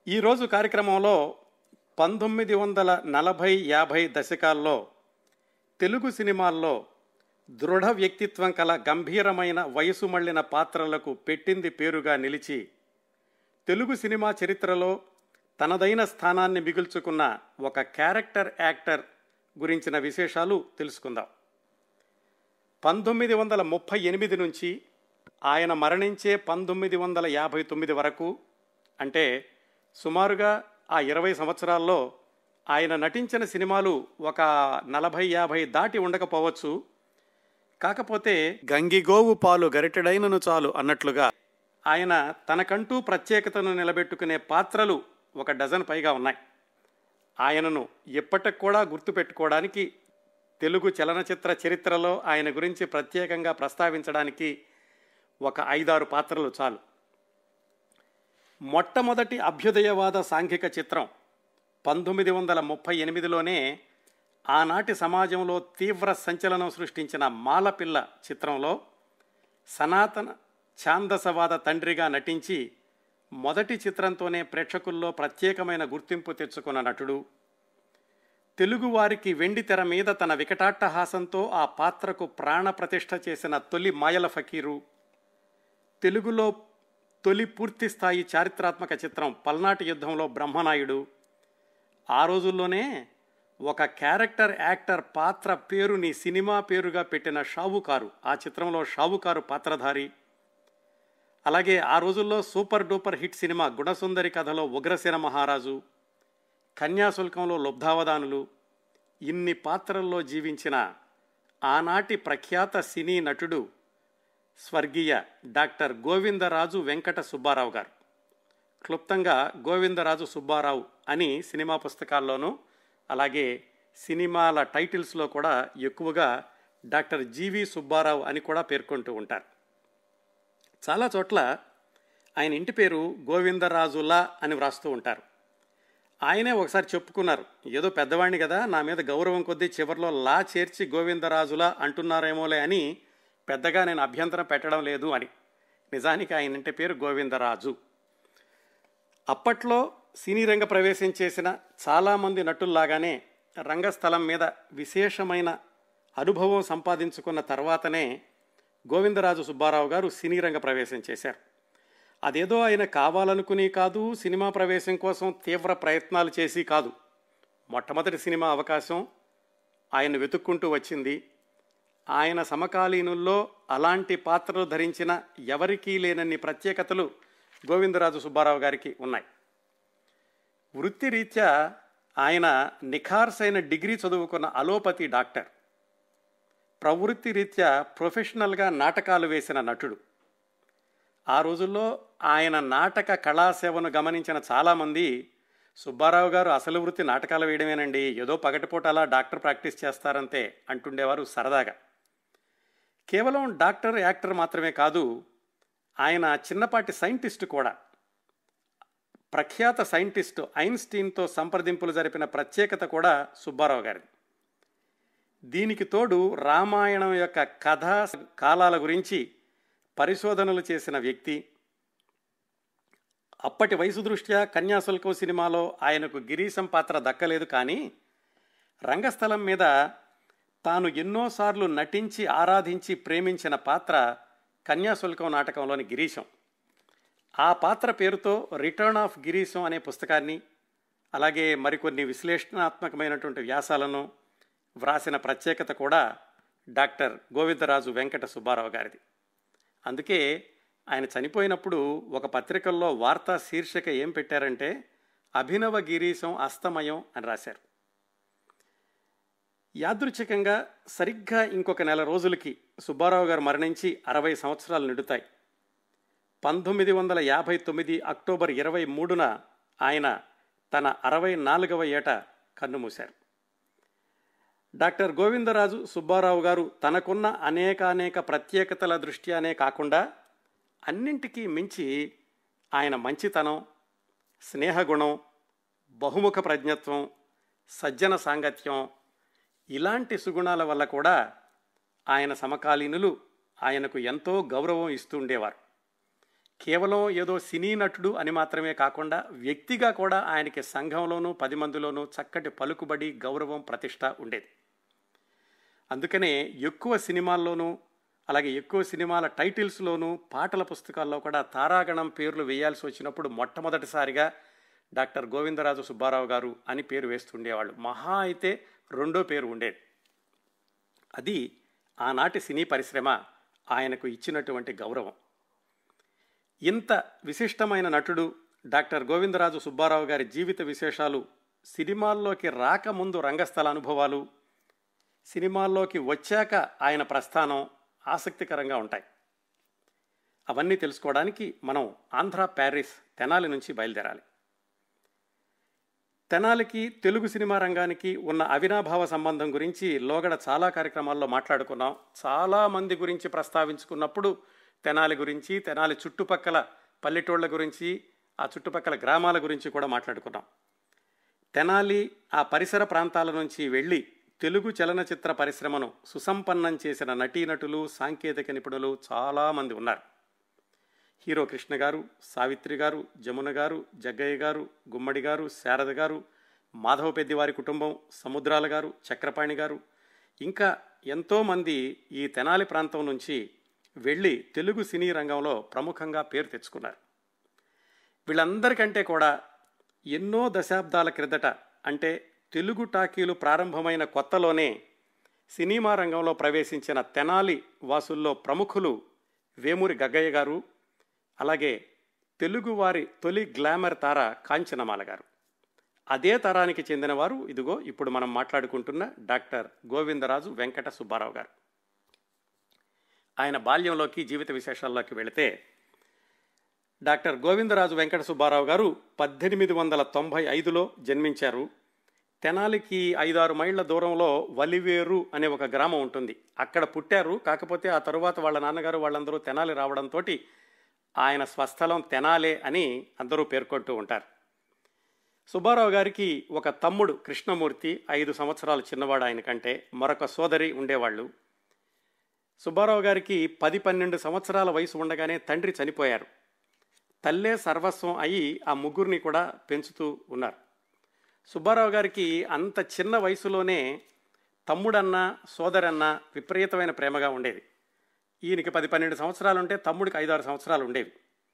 ఈరోజు కార్యక్రమంలో పంతొమ్మిది వందల నలభై యాభై దశకాల్లో తెలుగు సినిమాల్లో దృఢ వ్యక్తిత్వం కల గంభీరమైన వయసు మళ్ళిన పాత్రలకు పెట్టింది పేరుగా నిలిచి తెలుగు సినిమా చరిత్రలో తనదైన స్థానాన్ని మిగుల్చుకున్న ఒక క్యారెక్టర్ యాక్టర్ గురించిన విశేషాలు తెలుసుకుందాం పంతొమ్మిది వందల ముప్పై ఎనిమిది నుంచి ఆయన మరణించే పంతొమ్మిది వందల యాభై తొమ్మిది వరకు అంటే సుమారుగా ఆ ఇరవై సంవత్సరాల్లో ఆయన నటించిన సినిమాలు ఒక నలభై యాభై దాటి ఉండకపోవచ్చు కాకపోతే గంగిగోవు పాలు గరిటెడైనను చాలు అన్నట్లుగా ఆయన తనకంటూ ప్రత్యేకతను నిలబెట్టుకునే పాత్రలు ఒక డజన్ పైగా ఉన్నాయి ఆయనను ఇప్పటికి కూడా గుర్తుపెట్టుకోవడానికి తెలుగు చలనచిత్ర చరిత్రలో ఆయన గురించి ప్రత్యేకంగా ప్రస్తావించడానికి ఒక ఐదారు పాత్రలు చాలు మొట్టమొదటి అభ్యుదయవాద సాంఘిక చిత్రం పంతొమ్మిది వందల ముప్పై ఎనిమిదిలోనే ఆనాటి సమాజంలో తీవ్ర సంచలనం సృష్టించిన మాలపిల్ల చిత్రంలో సనాతన ఛాందసవాద తండ్రిగా నటించి మొదటి చిత్రంతోనే ప్రేక్షకుల్లో ప్రత్యేకమైన గుర్తింపు తెచ్చుకున్న నటుడు తెలుగువారికి వెండి తెర మీద తన వికటాట్టహాసంతో ఆ పాత్రకు ప్రాణప్రతిష్ఠ చేసిన తొలి మాయల ఫకీరు తెలుగులో తొలి పూర్తి స్థాయి చారిత్రాత్మక చిత్రం పల్నాటి యుద్ధంలో బ్రహ్మనాయుడు ఆ రోజుల్లోనే ఒక క్యారెక్టర్ యాక్టర్ పాత్ర పేరుని సినిమా పేరుగా పెట్టిన షావుకారు ఆ చిత్రంలో షావుకారు పాత్రధారి అలాగే ఆ రోజుల్లో super duper hit cinema Gunasundari కథలో ఉగ్రసేన మహారాజు కన్యాశుల్కంలో లుబ్ధావధానులు ఇన్ని పాత్రల్లో జీవించిన ఆనాటి ప్రఖ్యాత సినీ నటుడు స్వర్గీయ డాక్టర్ గోవిందరాజు వెంకట సుబ్బారావు గారు క్లుప్తంగా గోవిందరాజు సుబ్బారావు అని సినిమా పుస్తకాల్లోనూ అలాగే సినిమాల టైటిల్స్లో కూడా ఎక్కువగా డాక్టర్ జీవి సుబ్బారావు అని కూడా పేర్కొంటూ ఉంటారు చాలా చోట్ల ఆయన ఇంటి పేరు గోవిందరాజులా అని వ్రాస్తూ ఉంటారు ఆయనే ఒకసారి చెప్పుకున్నారు ఏదో పెద్దవాడిని కదా నా మీద గౌరవం కొద్దీ చివరిలో లా చేర్చి గోవిందరాజులా అంటున్నారేమోలే అని పెద్దగా నేను అభ్యంతరం పెట్టడం లేదు అని నిజానికి ఆయన ఇంటి పేరు గోవిందరాజు అప్పట్లో సినీ రంగ ప్రవేశం చేసిన చాలామంది నటుల్లాగానే రంగస్థలం మీద విశేషమైన అనుభవం సంపాదించుకున్న తర్వాతనే గోవిందరాజు సుబ్బారావు గారు సినీ రంగ ప్రవేశం చేశారు అదేదో ఆయన కావాలనుకుని కాదు సినిమా ప్రవేశం కోసం తీవ్ర ప్రయత్నాలు చేసి కాదు మొట్టమొదటి సినిమా అవకాశం ఆయన వెతుక్కుంటూ వచ్చింది ఆయన సమకాలీనుల్లో అలాంటి పాత్రలు ధరించిన ఎవరికీ లేనన్ని ప్రత్యేకతలు గోవిందరాజు సుబ్బారావు గారికి ఉన్నాయి వృత్తిరీత్యా ఆయన నిఖార్సైన డిగ్రీ చదువుకున్న అలోపతి డాక్టర్ ప్రవృత్తి రీత్యా ప్రొఫెషనల్గా నాటకాలు వేసిన నటుడు ఆ రోజుల్లో ఆయన నాటక కళాసేవను గమనించిన చాలామంది సుబ్బారావు గారు అసలు వృత్తి నాటకాలు వేయడమేనండి ఏదో పగటిపూట అలా డాక్టర్ ప్రాక్టీస్ చేస్తారంతే అంటుండేవారు సరదాగా కేవలం డాక్టర్ యాక్టర్ మాత్రమే కాదు ఆయన చిన్నపాటి సైంటిస్ట్ కూడా ప్రఖ్యాత సైంటిస్ట్ ఐన్స్టీన్తో సంప్రదింపులు జరిపిన ప్రత్యేకత కూడా సుబ్బారావు గారిది దీనికి తోడు రామాయణం యొక్క కథా కాలాల గురించి పరిశోధనలు చేసిన వ్యక్తి అప్పటి వయసు దృష్ట్యా కన్యాశుల్కం సినిమాలో ఆయనకు గిరీశం పాత్ర దక్కలేదు కానీ రంగస్థలం మీద తాను ఎన్నోసార్లు నటించి ఆరాధించి ప్రేమించిన పాత్ర కన్యాశుల్కం నాటకంలోని గిరీశం ఆ పాత్ర పేరుతో రిటర్న్ ఆఫ్ గిరీశం అనే పుస్తకాన్ని అలాగే మరికొన్ని విశ్లేషణాత్మకమైనటువంటి వ్యాసాలను వ్రాసిన ప్రత్యేకత కూడా డాక్టర్ గోవిందరాజు వెంకట సుబ్బారావు గారిది అందుకే ఆయన చనిపోయినప్పుడు ఒక పత్రికల్లో వార్తా శీర్షిక ఏం పెట్టారంటే అభినవ గిరీశం అస్తమయం అని రాశారు యాదృచ్ఛికంగా సరిగ్గా ఇంకొక నెల రోజులకి సుబ్బారావు గారు మరణించి అరవై సంవత్సరాలు నిండుతాయి పంతొమ్మిది వందల యాభై తొమ్మిది అక్టోబర్ ఇరవై మూడున ఆయన తన అరవై నాలుగవ ఏట కన్నుమూశారు డాక్టర్ గోవిందరాజు సుబ్బారావు గారు తనకున్న అనేకానేక ప్రత్యేకతల దృష్ట్యానే కాకుండా అన్నింటికీ మించి ఆయన మంచితనం స్నేహగుణం బహుముఖ ప్రజ్ఞత్వం సజ్జన సాంగత్యం ఇలాంటి సుగుణాల వల్ల కూడా ఆయన సమకాలీనులు ఆయనకు ఎంతో గౌరవం ఇస్తుండేవారు కేవలం ఏదో సినీ నటుడు అని మాత్రమే కాకుండా వ్యక్తిగా కూడా ఆయనకి సంఘంలోనూ పది మందిలోనూ చక్కటి పలుకుబడి గౌరవం ప్రతిష్ట ఉండేది అందుకనే ఎక్కువ సినిమాల్లోనూ అలాగే ఎక్కువ సినిమాల టైటిల్స్లోనూ పాటల పుస్తకాల్లో కూడా తారాగణం పేర్లు వేయాల్సి వచ్చినప్పుడు మొట్టమొదటిసారిగా డాక్టర్ గోవిందరాజు సుబ్బారావు గారు అని పేరు వేస్తుండేవాళ్ళు మహా అయితే రెండో పేరు ఉండేది అది ఆనాటి సినీ పరిశ్రమ ఆయనకు ఇచ్చినటువంటి గౌరవం ఇంత విశిష్టమైన నటుడు డాక్టర్ గోవిందరాజు సుబ్బారావు గారి జీవిత విశేషాలు సినిమాల్లోకి రాకముందు రంగస్థల అనుభవాలు సినిమాల్లోకి వచ్చాక ఆయన ప్రస్థానం ఆసక్తికరంగా ఉంటాయి అవన్నీ తెలుసుకోవడానికి మనం ఆంధ్ర ప్యారిస్ తెనాలి నుంచి బయలుదేరాలి తెనాలికి తెలుగు సినిమా రంగానికి ఉన్న అవినాభావ సంబంధం గురించి లోగడ చాలా కార్యక్రమాల్లో మాట్లాడుకున్నాం చాలా మంది గురించి ప్రస్తావించుకున్నప్పుడు తెనాలి గురించి తెనాలి చుట్టుపక్కల పల్లెటూళ్ళ గురించి ఆ చుట్టుపక్కల గ్రామాల గురించి కూడా మాట్లాడుకున్నాం తెనాలి ఆ పరిసర ప్రాంతాల నుంచి వెళ్ళి తెలుగు చలనచిత్ర పరిశ్రమను సుసంపన్నం చేసిన నటీనటులు సాంకేతిక నిపుణులు చాలామంది ఉన్నారు హీరో కృష్ణ గారు సావిత్రి గారు జమున గారు జగ్గయ్య గారు గుమ్మడి గారు శారద గారు మాధవ పెద్దివారి కుటుంబం సముద్రాల గారు చక్రపాణి గారు ఇంకా ఎంతోమంది ఈ తెనాలి ప్రాంతం నుంచి వెళ్ళి తెలుగు సినీ రంగంలో ప్రముఖంగా పేరు తెచ్చుకున్నారు వీళ్ళందరికంటే కూడా ఎన్నో దశాబ్దాల క్రిందట అంటే తెలుగు టాకీలు ప్రారంభమైన కొత్తలోనే సినిమా రంగంలో ప్రవేశించిన తెనాలి వాసుల్లో ప్రముఖులు వేమూరి గగ్గయ్య గారు అలాగే తెలుగువారి తొలి గ్లామర్ తార కాంచనమాల గారు అదే తరానికి చెందినవారు ఇదిగో ఇప్పుడు మనం మాట్లాడుకుంటున్న డాక్టర్ గోవిందరాజు వెంకట సుబ్బారావు గారు ఆయన బాల్యంలోకి జీవిత విశేషాల్లోకి వెళితే డాక్టర్ గోవిందరాజు వెంకట సుబ్బారావు గారు పద్దెనిమిది వందల తొంభై ఐదులో జన్మించారు తెనాలికి ఐదారు మైళ్ళ దూరంలో వలివేరు అనే ఒక గ్రామం ఉంటుంది అక్కడ పుట్టారు కాకపోతే ఆ తరువాత వాళ్ళ నాన్నగారు వాళ్ళందరూ తెనాలి రావడంతో ఆయన స్వస్థలం తెనాలే అని అందరూ పేర్కొంటూ ఉంటారు సుబ్బారావు గారికి ఒక తమ్ముడు కృష్ణమూర్తి ఐదు సంవత్సరాలు చిన్నవాడు ఆయన కంటే మరొక సోదరి ఉండేవాళ్ళు సుబ్బారావు గారికి పది పన్నెండు సంవత్సరాల వయసు ఉండగానే తండ్రి చనిపోయారు తల్లే సర్వస్వం అయి ఆ ముగ్గురిని కూడా పెంచుతూ ఉన్నారు సుబ్బారావు గారికి అంత చిన్న వయసులోనే తమ్ముడన్నా సోదరన్నా విపరీతమైన ప్రేమగా ఉండేది ఈయనకి పది పన్నెండు సంవత్సరాలు ఉంటే తమ్ముడికి ఐదారు సంవత్సరాలు ఉండేవి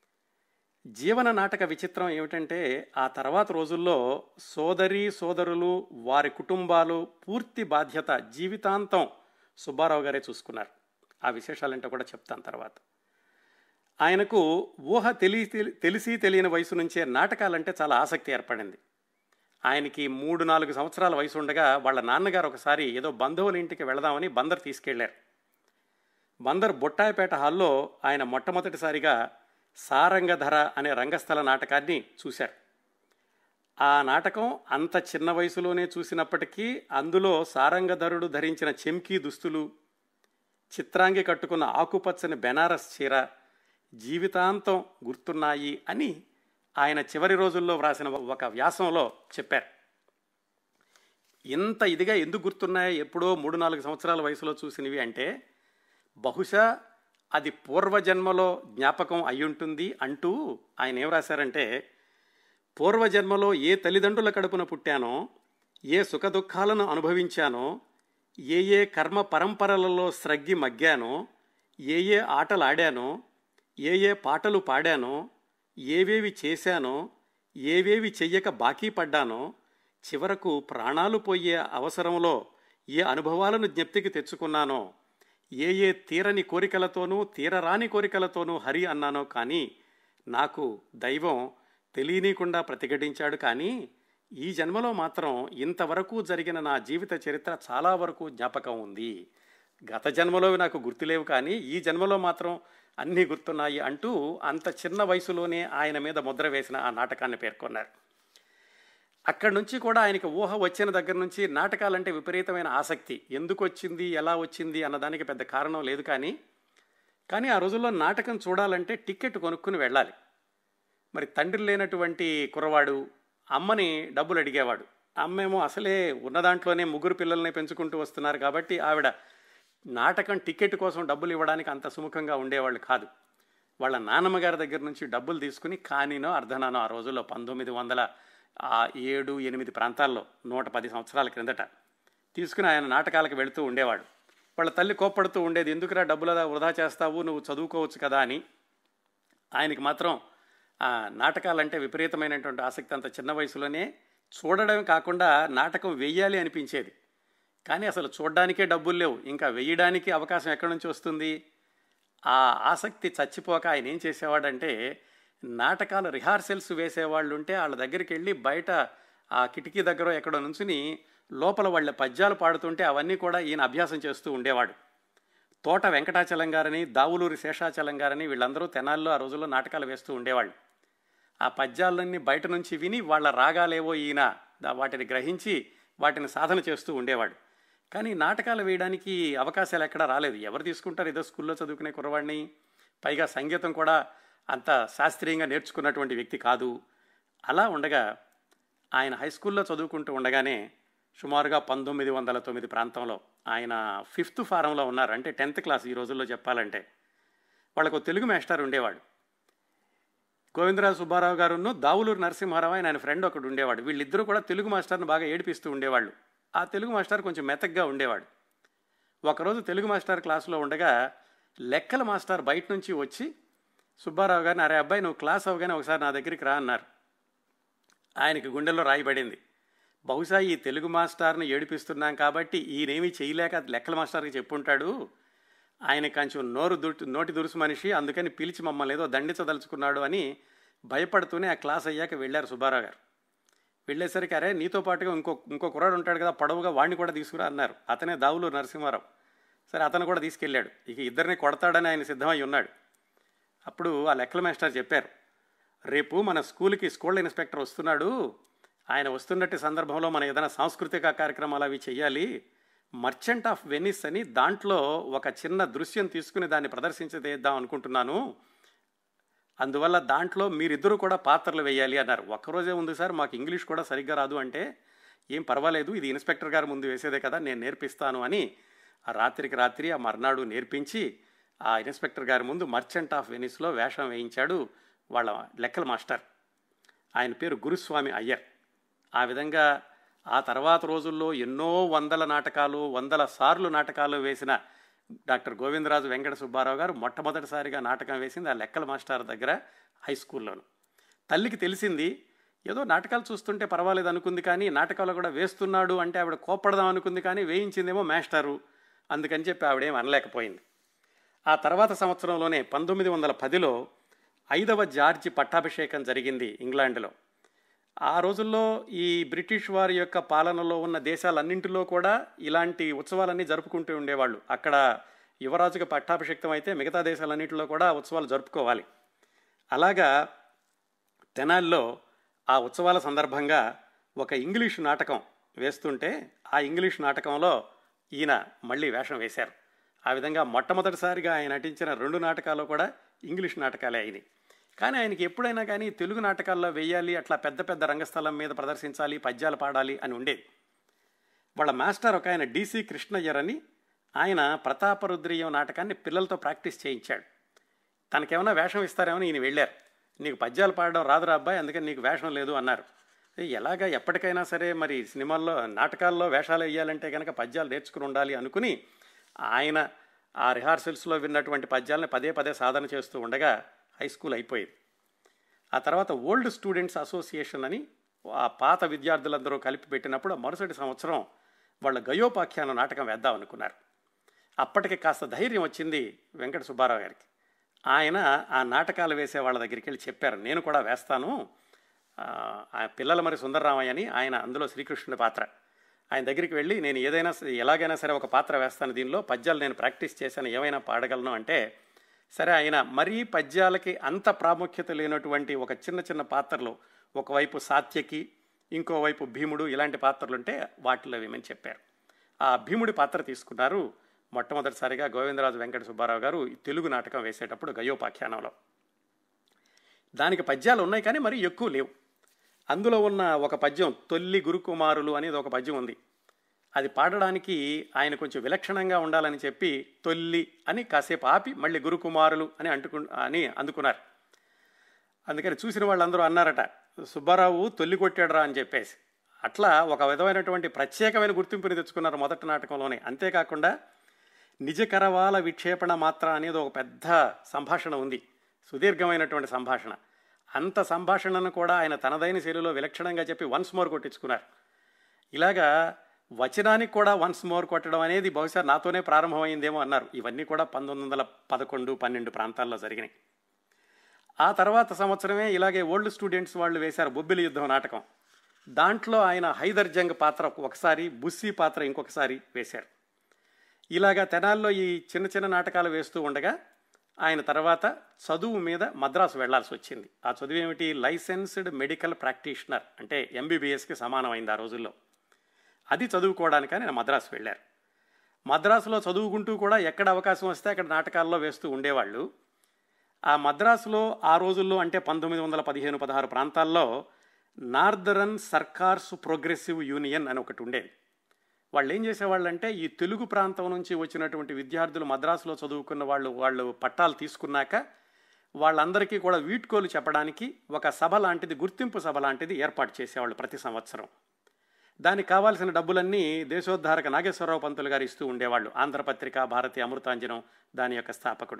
జీవన నాటక విచిత్రం ఏమిటంటే ఆ తర్వాత రోజుల్లో సోదరి సోదరులు వారి కుటుంబాలు పూర్తి బాధ్యత జీవితాంతం సుబ్బారావు గారే చూసుకున్నారు ఆ విశేషాలంటే కూడా చెప్తాను తర్వాత ఆయనకు ఊహ తెలి తెలిసి తెలియని వయసు నుంచే నాటకాలంటే చాలా ఆసక్తి ఏర్పడింది ఆయనకి మూడు నాలుగు సంవత్సరాల వయసు ఉండగా వాళ్ళ నాన్నగారు ఒకసారి ఏదో బంధువుల ఇంటికి వెళదామని బందర్ తీసుకెళ్లారు బందర్ బొట్టాయిపేట హాల్లో ఆయన మొట్టమొదటిసారిగా సారంగధర అనే రంగస్థల నాటకాన్ని చూశారు ఆ నాటకం అంత చిన్న వయసులోనే చూసినప్పటికీ అందులో సారంగధరుడు ధరించిన చెంకీ దుస్తులు చిత్రాంగి కట్టుకున్న ఆకుపచ్చని బెనారస్ చీర జీవితాంతం గుర్తున్నాయి అని ఆయన చివరి రోజుల్లో వ్రాసిన ఒక వ్యాసంలో చెప్పారు ఇంత ఇదిగా ఎందుకు గుర్తున్నాయో ఎప్పుడో మూడు నాలుగు సంవత్సరాల వయసులో చూసినవి అంటే బహుశా అది పూర్వజన్మలో జ్ఞాపకం అయ్యుంటుంది అంటూ ఆయన ఏం రాశారంటే పూర్వజన్మలో ఏ తల్లిదండ్రుల కడుపున పుట్టానో ఏ సుఖదుఖాలను అనుభవించానో ఏ ఏ కర్మ పరంపరలలో స్రగ్గి మగ్గానో ఏ ఏ ఆటలు ఆడానో ఏ ఏ పాటలు పాడానో ఏవేవి చేశానో ఏవేవి చెయ్యక బాకీ పడ్డానో చివరకు ప్రాణాలు పోయే అవసరంలో ఏ అనుభవాలను జ్ఞప్తికి తెచ్చుకున్నానో ఏ ఏ తీరని కోరికలతోనూ తీరరాని కోరికలతోనూ హరి అన్నానో కానీ నాకు దైవం తెలియనీయకుండా ప్రతిఘటించాడు కానీ ఈ జన్మలో మాత్రం ఇంతవరకు జరిగిన నా జీవిత చరిత్ర చాలా వరకు జ్ఞాపకం ఉంది గత జన్మలో నాకు గుర్తులేవు కానీ ఈ జన్మలో మాత్రం అన్నీ గుర్తున్నాయి అంటూ అంత చిన్న వయసులోనే ఆయన మీద ముద్ర వేసిన ఆ నాటకాన్ని పేర్కొన్నారు అక్కడి నుంచి కూడా ఆయనకి ఊహ వచ్చిన దగ్గర నుంచి నాటకాలంటే విపరీతమైన ఆసక్తి ఎందుకు వచ్చింది ఎలా వచ్చింది అన్నదానికి పెద్ద కారణం లేదు కానీ కానీ ఆ రోజుల్లో నాటకం చూడాలంటే టికెట్ కొనుక్కుని వెళ్ళాలి మరి తండ్రి లేనటువంటి కుర్రవాడు అమ్మని డబ్బులు అడిగేవాడు అమ్మేమో అసలే ఉన్న దాంట్లోనే ముగ్గురు పిల్లల్ని పెంచుకుంటూ వస్తున్నారు కాబట్టి ఆవిడ నాటకం టికెట్ కోసం డబ్బులు ఇవ్వడానికి అంత సుముఖంగా ఉండేవాళ్ళు కాదు వాళ్ళ నాన్నమ్మ గారి దగ్గర నుంచి డబ్బులు తీసుకుని కానీనో అర్ధనానో ఆ రోజుల్లో పంతొమ్మిది వందల ఆ ఏడు ఎనిమిది ప్రాంతాల్లో నూట పది సంవత్సరాల క్రిందట తీసుకుని ఆయన నాటకాలకు వెళుతూ ఉండేవాడు వాళ్ళ తల్లి కోప్పడుతూ ఉండేది ఎందుకురా డబ్బులు అలా వృధా చేస్తావు నువ్వు చదువుకోవచ్చు కదా అని ఆయనకి మాత్రం ఆ నాటకాలంటే విపరీతమైనటువంటి ఆసక్తి అంత చిన్న వయసులోనే చూడడం కాకుండా నాటకం వెయ్యాలి అనిపించేది కానీ అసలు చూడడానికే డబ్బులు లేవు ఇంకా వెయ్యడానికి అవకాశం ఎక్కడి నుంచి వస్తుంది ఆ ఆసక్తి చచ్చిపోక ఆయన ఏం చేసేవాడంటే నాటకాలు రిహార్సల్స్ వేసేవాళ్ళు ఉంటే వాళ్ళ దగ్గరికి వెళ్ళి బయట ఆ కిటికీ దగ్గర ఎక్కడో నుంచుని లోపల వాళ్ళ పద్యాలు పాడుతుంటే అవన్నీ కూడా ఈయన అభ్యాసం చేస్తూ ఉండేవాడు తోట వెంకటాచలం గారని దావులూరి శేషాచలం గారని వీళ్ళందరూ తెనాల్లో ఆ రోజుల్లో నాటకాలు వేస్తూ ఉండేవాళ్ళు ఆ పద్యాలన్నీ బయట నుంచి విని వాళ్ళ రాగాలేవో ఈయన దా- వాటిని గ్రహించి వాటిని సాధన చేస్తూ ఉండేవాడు కానీ నాటకాలు వేయడానికి అవకాశాలు ఎక్కడా రాలేదు ఎవరు తీసుకుంటారు ఏదో స్కూల్లో చదువుకునే కుర్రవాడిని పైగా సంగీతం కూడా అంత శాస్త్రీయంగా నేర్చుకున్నటువంటి వ్యక్తి కాదు అలా ఉండగా ఆయన హై స్కూల్లో చదువుకుంటూ ఉండగానే సుమారుగా పంతొమ్మిది వందల తొమ్మిది ప్రాంతంలో ఆయన ఫిఫ్త్ ఫారంలో ఉన్నారు అంటే టెన్త్ క్లాస్ ఈ రోజుల్లో చెప్పాలంటే వాళ్ళకు తెలుగు మాస్టర్ ఉండేవాడు గోవిందరాజు సుబ్బారావు గారును దావులూరు నరసింహారావు ఆయన ఆయన ఫ్రెండ్ ఒకడు ఉండేవాడు వీళ్ళిద్దరూ కూడా తెలుగు మాస్టర్ని బాగా ఏడిపిస్తూ ఉండేవాళ్ళు ఆ తెలుగు మాస్టర్ కొంచెం మెతగ్గా ఉండేవాడు ఒకరోజు తెలుగు మాస్టర్ క్లాసులో ఉండగా లెక్కల మాస్టర్ బయట నుంచి వచ్చి సుబ్బారావు గారిని అరే అబ్బాయి నువ్వు క్లాస్ అవగానే ఒకసారి నా దగ్గరికి రా అన్నారు ఆయనకి గుండెల్లో రాయిపడింది బహుశా ఈ తెలుగు మాస్టర్ని ఏడిపిస్తున్నాం కాబట్టి ఈయనేమీ చేయలేక లెక్కల మాస్టర్కి చెప్పుంటాడు ఆయన కొంచెం నోరు దుర్టు నోటి దురుసు మనిషి అందుకని పిలిచి మమ్మల్ని ఏదో దండించదలుచుకున్నాడు అని భయపడుతూనే ఆ క్లాస్ అయ్యాక వెళ్ళారు సుబ్బారావు గారు వెళ్ళేసరికి అరే నీతో పాటుగా ఇంకో ఇంకో కుర్రాడు ఉంటాడు కదా పొడవుగా వాడిని కూడా తీసుకురా అన్నారు అతనే దావులు నరసింహారావు సరే అతను కూడా తీసుకెళ్ళాడు ఇక ఇద్దరిని కొడతాడని ఆయన సిద్ధమై ఉన్నాడు అప్పుడు ఆ లెక్కల మాస్టర్ చెప్పారు రేపు మన స్కూల్కి స్కూల్ ఇన్స్పెక్టర్ వస్తున్నాడు ఆయన వస్తున్నట్టు సందర్భంలో మనం ఏదైనా సాంస్కృతిక కార్యక్రమాలు అవి చేయాలి మర్చెంట్ ఆఫ్ వెనిస్ అని దాంట్లో ఒక చిన్న దృశ్యం తీసుకుని దాన్ని ప్రదర్శించేద్దాం అనుకుంటున్నాను అందువల్ల దాంట్లో మీరిద్దరూ కూడా పాత్రలు వేయాలి అన్నారు ఒక్కరోజే ఉంది సార్ మాకు ఇంగ్లీష్ కూడా సరిగ్గా రాదు అంటే ఏం పర్వాలేదు ఇది ఇన్స్పెక్టర్ గారు ముందు వేసేదే కదా నేను నేర్పిస్తాను అని ఆ రాత్రికి రాత్రి ఆ మర్నాడు నేర్పించి ఆ ఇన్స్పెక్టర్ గారి ముందు మర్చెంట్ ఆఫ్ వెనిస్లో వేషం వేయించాడు వాళ్ళ లెక్కల మాస్టర్ ఆయన పేరు గురుస్వామి అయ్యర్ ఆ విధంగా ఆ తర్వాత రోజుల్లో ఎన్నో వందల నాటకాలు వందల సార్లు నాటకాలు వేసిన డాక్టర్ గోవిందరాజు వెంకట సుబ్బారావు గారు మొట్టమొదటిసారిగా నాటకం వేసింది ఆ లెక్కల మాస్టర్ దగ్గర హై స్కూల్లోను తల్లికి తెలిసింది ఏదో నాటకాలు చూస్తుంటే పర్వాలేదు అనుకుంది కానీ నాటకాలు కూడా వేస్తున్నాడు అంటే ఆవిడ కోప్పడదాం అనుకుంది కానీ వేయించిందేమో మాస్టారు అందుకని చెప్పి ఆవిడేం అనలేకపోయింది ఆ తర్వాత సంవత్సరంలోనే పంతొమ్మిది వందల పదిలో ఐదవ జార్జి పట్టాభిషేకం జరిగింది ఇంగ్లాండ్లో ఆ రోజుల్లో ఈ బ్రిటిష్ వారి యొక్క పాలనలో ఉన్న దేశాలన్నింటిలో కూడా ఇలాంటి ఉత్సవాలన్నీ జరుపుకుంటూ ఉండేవాళ్ళు అక్కడ యువరాజుగా పట్టాభిషేక్తం అయితే మిగతా దేశాలన్నింటిలో కూడా ఉత్సవాలు జరుపుకోవాలి అలాగా తెనాల్లో ఆ ఉత్సవాల సందర్భంగా ఒక ఇంగ్లీష్ నాటకం వేస్తుంటే ఆ ఇంగ్లీష్ నాటకంలో ఈయన మళ్ళీ వేషం వేశారు ఆ విధంగా మొట్టమొదటిసారిగా ఆయన నటించిన రెండు నాటకాలు కూడా ఇంగ్లీష్ నాటకాలే అయినాయి కానీ ఆయనకి ఎప్పుడైనా కానీ తెలుగు నాటకాల్లో వేయాలి అట్లా పెద్ద పెద్ద రంగస్థలం మీద ప్రదర్శించాలి పద్యాలు పాడాలి అని ఉండేది వాళ్ళ మాస్టర్ ఒక ఆయన డీసీ కృష్ణయ్యర్ అని ఆయన ప్రతాపరుద్రీయం నాటకాన్ని పిల్లలతో ప్రాక్టీస్ చేయించాడు తనకేమైనా వేషం ఇస్తారేమని ఈయన వెళ్ళారు నీకు పద్యాలు పాడడం రాదురా అబ్బాయి అందుకని నీకు వేషం లేదు అన్నారు ఏ, ఎలాగా ఎప్పటికైనా సరే మరి సినిమాల్లో నాటకాల్లో వేషాలు వేయాలంటే కనుక పద్యాలు నేర్చుకుని ఉండాలి అనుకుని ఆయన ఆ రిహార్సల్స్లో విన్నటువంటి పద్యాలను పదే పదే సాధన చేస్తూ ఉండగా హై స్కూల్ అయిపోయింది ఆ తర్వాత ఓల్డ్ స్టూడెంట్స్ అసోసియేషన్ అని ఆ పాత విద్యార్థులందరూ కలిపి పెట్టినప్పుడు ఆ మరుసటి సంవత్సరం వాళ్ళ గయోపాఖ్యాన నాటకం వేద్దాం అనుకున్నారు అప్పటికి కాస్త ధైర్యం వచ్చింది వెంకట సుబ్బారావు గారికి ఆయన ఆ నాటకాలు వేసే వాళ్ళ దగ్గరికి వెళ్ళి చెప్పారు నేను కూడా వేస్తాను ఆ, ఆ పిల్లల మరి సుందరరామయ్య అని ఆయన అందులో శ్రీకృష్ణుడి పాత్ర ఆయన దగ్గరికి వెళ్ళి నేను ఏదైనా స- ఎలాగైనా సరే ఒక పాత్ర వేస్తాను దీనిలో పద్యాలు నేను ప్రాక్టీస్ చేశాను ఏమైనా పాడగలను అంటే సరే ఆయన మరీ పద్యాలకి అంత ప్రాముఖ్యత లేనటువంటి ఒక చిన్న చిన్న పాత్రలు ఒకవైపు సాత్యకి ఇంకోవైపు భీముడు ఇలాంటి పాత్రలు ఉంటే వాటిలో వేమని చెప్పారు ఆ భీముడి పాత్ర తీసుకున్నారు మొట్టమొదటిసారిగా గోవిందరాజు వెంకట సుబ్బారావు గారు ఈ తెలుగు నాటకం వేసేటప్పుడు గయోపాఖ్యానంలో దానికి పద్యాలు ఉన్నాయి కానీ మరి ఎక్కువ లేవు అందులో ఉన్న ఒక పద్యం తొల్లి గురుకుమారులు అనేది ఒక పద్యం ఉంది అది పాడడానికి ఆయన కొంచెం విలక్షణంగా ఉండాలని చెప్పి తొల్లి అని కాసేపు ఆపి మళ్ళీ గురుకుమారులు అని అంటుకు అని అందుకున్నారు అందుకని చూసిన వాళ్ళందరూ అన్నారట సుబ్బారావు తొల్లి కొట్టాడురా అని చెప్పేసి అట్లా ఒక విధమైనటువంటి ప్రత్యేకమైన గుర్తింపుని తెచ్చుకున్నారు మొదటి నాటకంలోనే అంతేకాకుండా నిజ కరవాల విక్షేపణ మాత్ర అనేది ఒక పెద్ద సంభాషణ ఉంది సుదీర్ఘమైనటువంటి సంభాషణ అంత సంభాషణను కూడా ఆయన తనదైన శైలిలో విలక్షణంగా చెప్పి వన్స్ మోర్ కొట్టించుకున్నారు ఇలాగా వచనానికి కూడా వన్స్ మోర్ కొట్టడం అనేది బహుశా నాతోనే ప్రారంభమైందేమో అన్నారు ఇవన్నీ కూడా పంతొమ్మిది వందల పదకొండు పన్నెండు ప్రాంతాల్లో జరిగినాయి ఆ తర్వాత సంవత్సరమే ఇలాగే ఓల్డ్ స్టూడెంట్స్ వాళ్ళు వేశారు బొబ్బిలి యుద్ధం నాటకం దాంట్లో ఆయన హైదర్ జంగ్ పాత్ర ఒకసారి బుస్సీ పాత్ర ఇంకొకసారి వేశారు ఇలాగా తెనాల్లో ఈ చిన్న చిన్న నాటకాలు వేస్తూ ఉండగా ఆయన తర్వాత చదువు మీద మద్రాసు వెళ్లాల్సి వచ్చింది ఆ చదువు ఏమిటి లైసెన్స్డ్ మెడికల్ ప్రాక్టీషనర్ అంటే ఎంబీబీఎస్కి సమానమైంది ఆ రోజుల్లో అది చదువుకోవడానికి ఆయన మద్రాసు వెళ్ళారు మద్రాసులో చదువుకుంటూ కూడా ఎక్కడ అవకాశం వస్తే అక్కడ నాటకాల్లో వేస్తూ ఉండేవాళ్ళు ఆ మద్రాసులో ఆ రోజుల్లో అంటే పంతొమ్మిది వందల పదిహేను పదహారు ప్రాంతాల్లో నార్దరన్ సర్కార్స్ ప్రోగ్రెసివ్ యూనియన్ అని ఒకటి ఉండేది వాళ్ళు ఏం చేసేవాళ్ళంటే ఈ తెలుగు ప్రాంతం నుంచి వచ్చినటువంటి విద్యార్థులు మద్రాసులో చదువుకున్న వాళ్ళు వాళ్ళు పట్టాలు తీసుకున్నాక వాళ్ళందరికీ కూడా వీడ్కోలు చెప్పడానికి ఒక సభ లాంటిది గుర్తింపు సభ లాంటిది ఏర్పాటు చేసేవాళ్ళు ప్రతి సంవత్సరం దానికి కావాల్సిన డబ్బులన్నీ దేశోద్ధారక నాగేశ్వరరావు పంతులు గారు ఇస్తూ ఉండేవాళ్ళు ఆంధ్రపత్రిక భారతీయ అమృతాంజనం దాని యొక్క స్థాపకుడు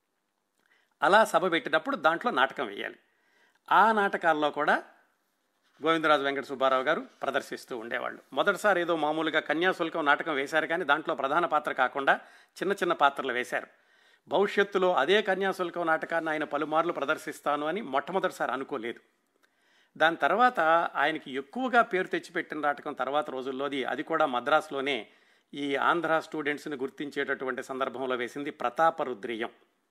అలా సభ పెట్టినప్పుడు దాంట్లో నాటకం వేయాలి ఆ నాటకాల్లో కూడా గోవిందరాజు వెంకట సుబ్బారావు గారు ప్రదర్శిస్తూ ఉండేవాళ్ళు మొదటిసారి ఏదో మామూలుగా కన్యాశుల్కం నాటకం వేశారు కానీ దాంట్లో ప్రధాన పాత్ర కాకుండా చిన్న చిన్న పాత్రలు వేశారు భవిష్యత్తులో అదే కన్యాశుల్కం నాటకాన్ని ఆయన పలుమార్లు ప్రదర్శిస్తాను అని మొట్టమొదటిసారి అనుకోలేదు దాని తర్వాత ఆయనకి ఎక్కువగా పేరు తెచ్చిపెట్టిన నాటకం తర్వాత రోజుల్లోది అది కూడా మద్రాసులోనే ఈ ఆంధ్ర స్టూడెంట్స్ని గుర్తించేటటువంటి సందర్భంలో వేసింది ప్రతాపరుద్రీయం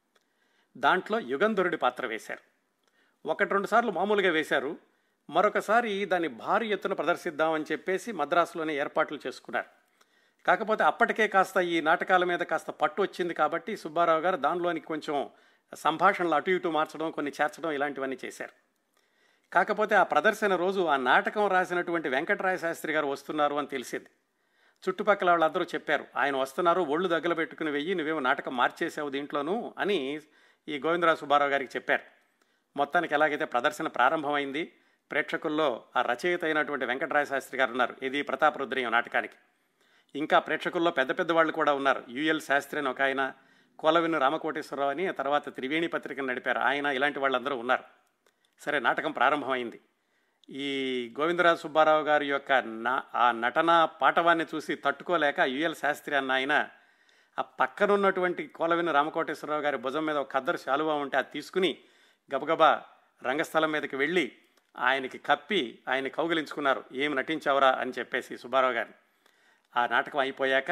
దాంట్లో యుగంధరుడి పాత్ర వేశారు ఒకటి రెండు సార్లు మామూలుగా వేశారు మరొకసారి దాన్ని భారీ ఎత్తున ప్రదర్శిద్దామని చెప్పేసి మద్రాసులోనే ఏర్పాట్లు చేసుకున్నారు కాకపోతే అప్పటికే కాస్త ఈ నాటకాల మీద కాస్త పట్టు వచ్చింది కాబట్టి సుబ్బారావు గారు దానిలోని కొంచెం సంభాషణలు అటు ఇటు మార్చడం కొన్ని చేర్చడం ఇలాంటివన్నీ చేశారు కాకపోతే ఆ ప్రదర్శన రోజు ఆ నాటకం రాసినటువంటి వెంకటరాయ శాస్త్రి గారు వస్తున్నారు అని తెలిసింది చుట్టుపక్కల వాళ్ళందరూ చెప్పారు ఆయన వస్తున్నారు ఒళ్ళు దగ్గర పెట్టుకుని వెయ్యి నువ్వేమో నాటకం మార్చేసావు దీంట్లోనూ అని ఈ గోవిందరావు సుబ్బారావు గారికి చెప్పారు మొత్తానికి ఎలాగైతే ప్రదర్శన ప్రారంభమైంది ప్రేక్షకుల్లో ఆ రచయిత అయినటువంటి వెంకటరాయ శాస్త్రి గారు ఉన్నారు ఇది ప్రతాపరుద్రయం నాటకానికి ఇంకా ప్రేక్షకుల్లో పెద్ద పెద్ద వాళ్ళు కూడా ఉన్నారు యుఎల్ శాస్త్రి అని ఒక ఆయన కొలవిను రామకోటేశ్వరరావు అని తర్వాత త్రివేణి పత్రికను నడిపారు ఆయన ఇలాంటి వాళ్ళందరూ ఉన్నారు సరే నాటకం ప్రారంభమైంది ఈ గోవిందరాజు సుబ్బారావు గారి యొక్క నా ఆ నటన పాటవాన్ని చూసి తట్టుకోలేక యుఎల్ శాస్త్రి అన్న ఆయన ఆ పక్కనున్నటువంటి కోలవిన రామకోటేశ్వరరావు గారి భుజం మీద ఒక ఖద్దరు శాలువా ఉంటే అది తీసుకుని గబగబా రంగస్థలం మీదకి వెళ్ళి ఆయనకి కప్పి ఆయన కౌగిలించుకున్నారు ఏమి నటించావురా అని చెప్పేసి సుబ్బారావు గారిని ఆ నాటకం అయిపోయాక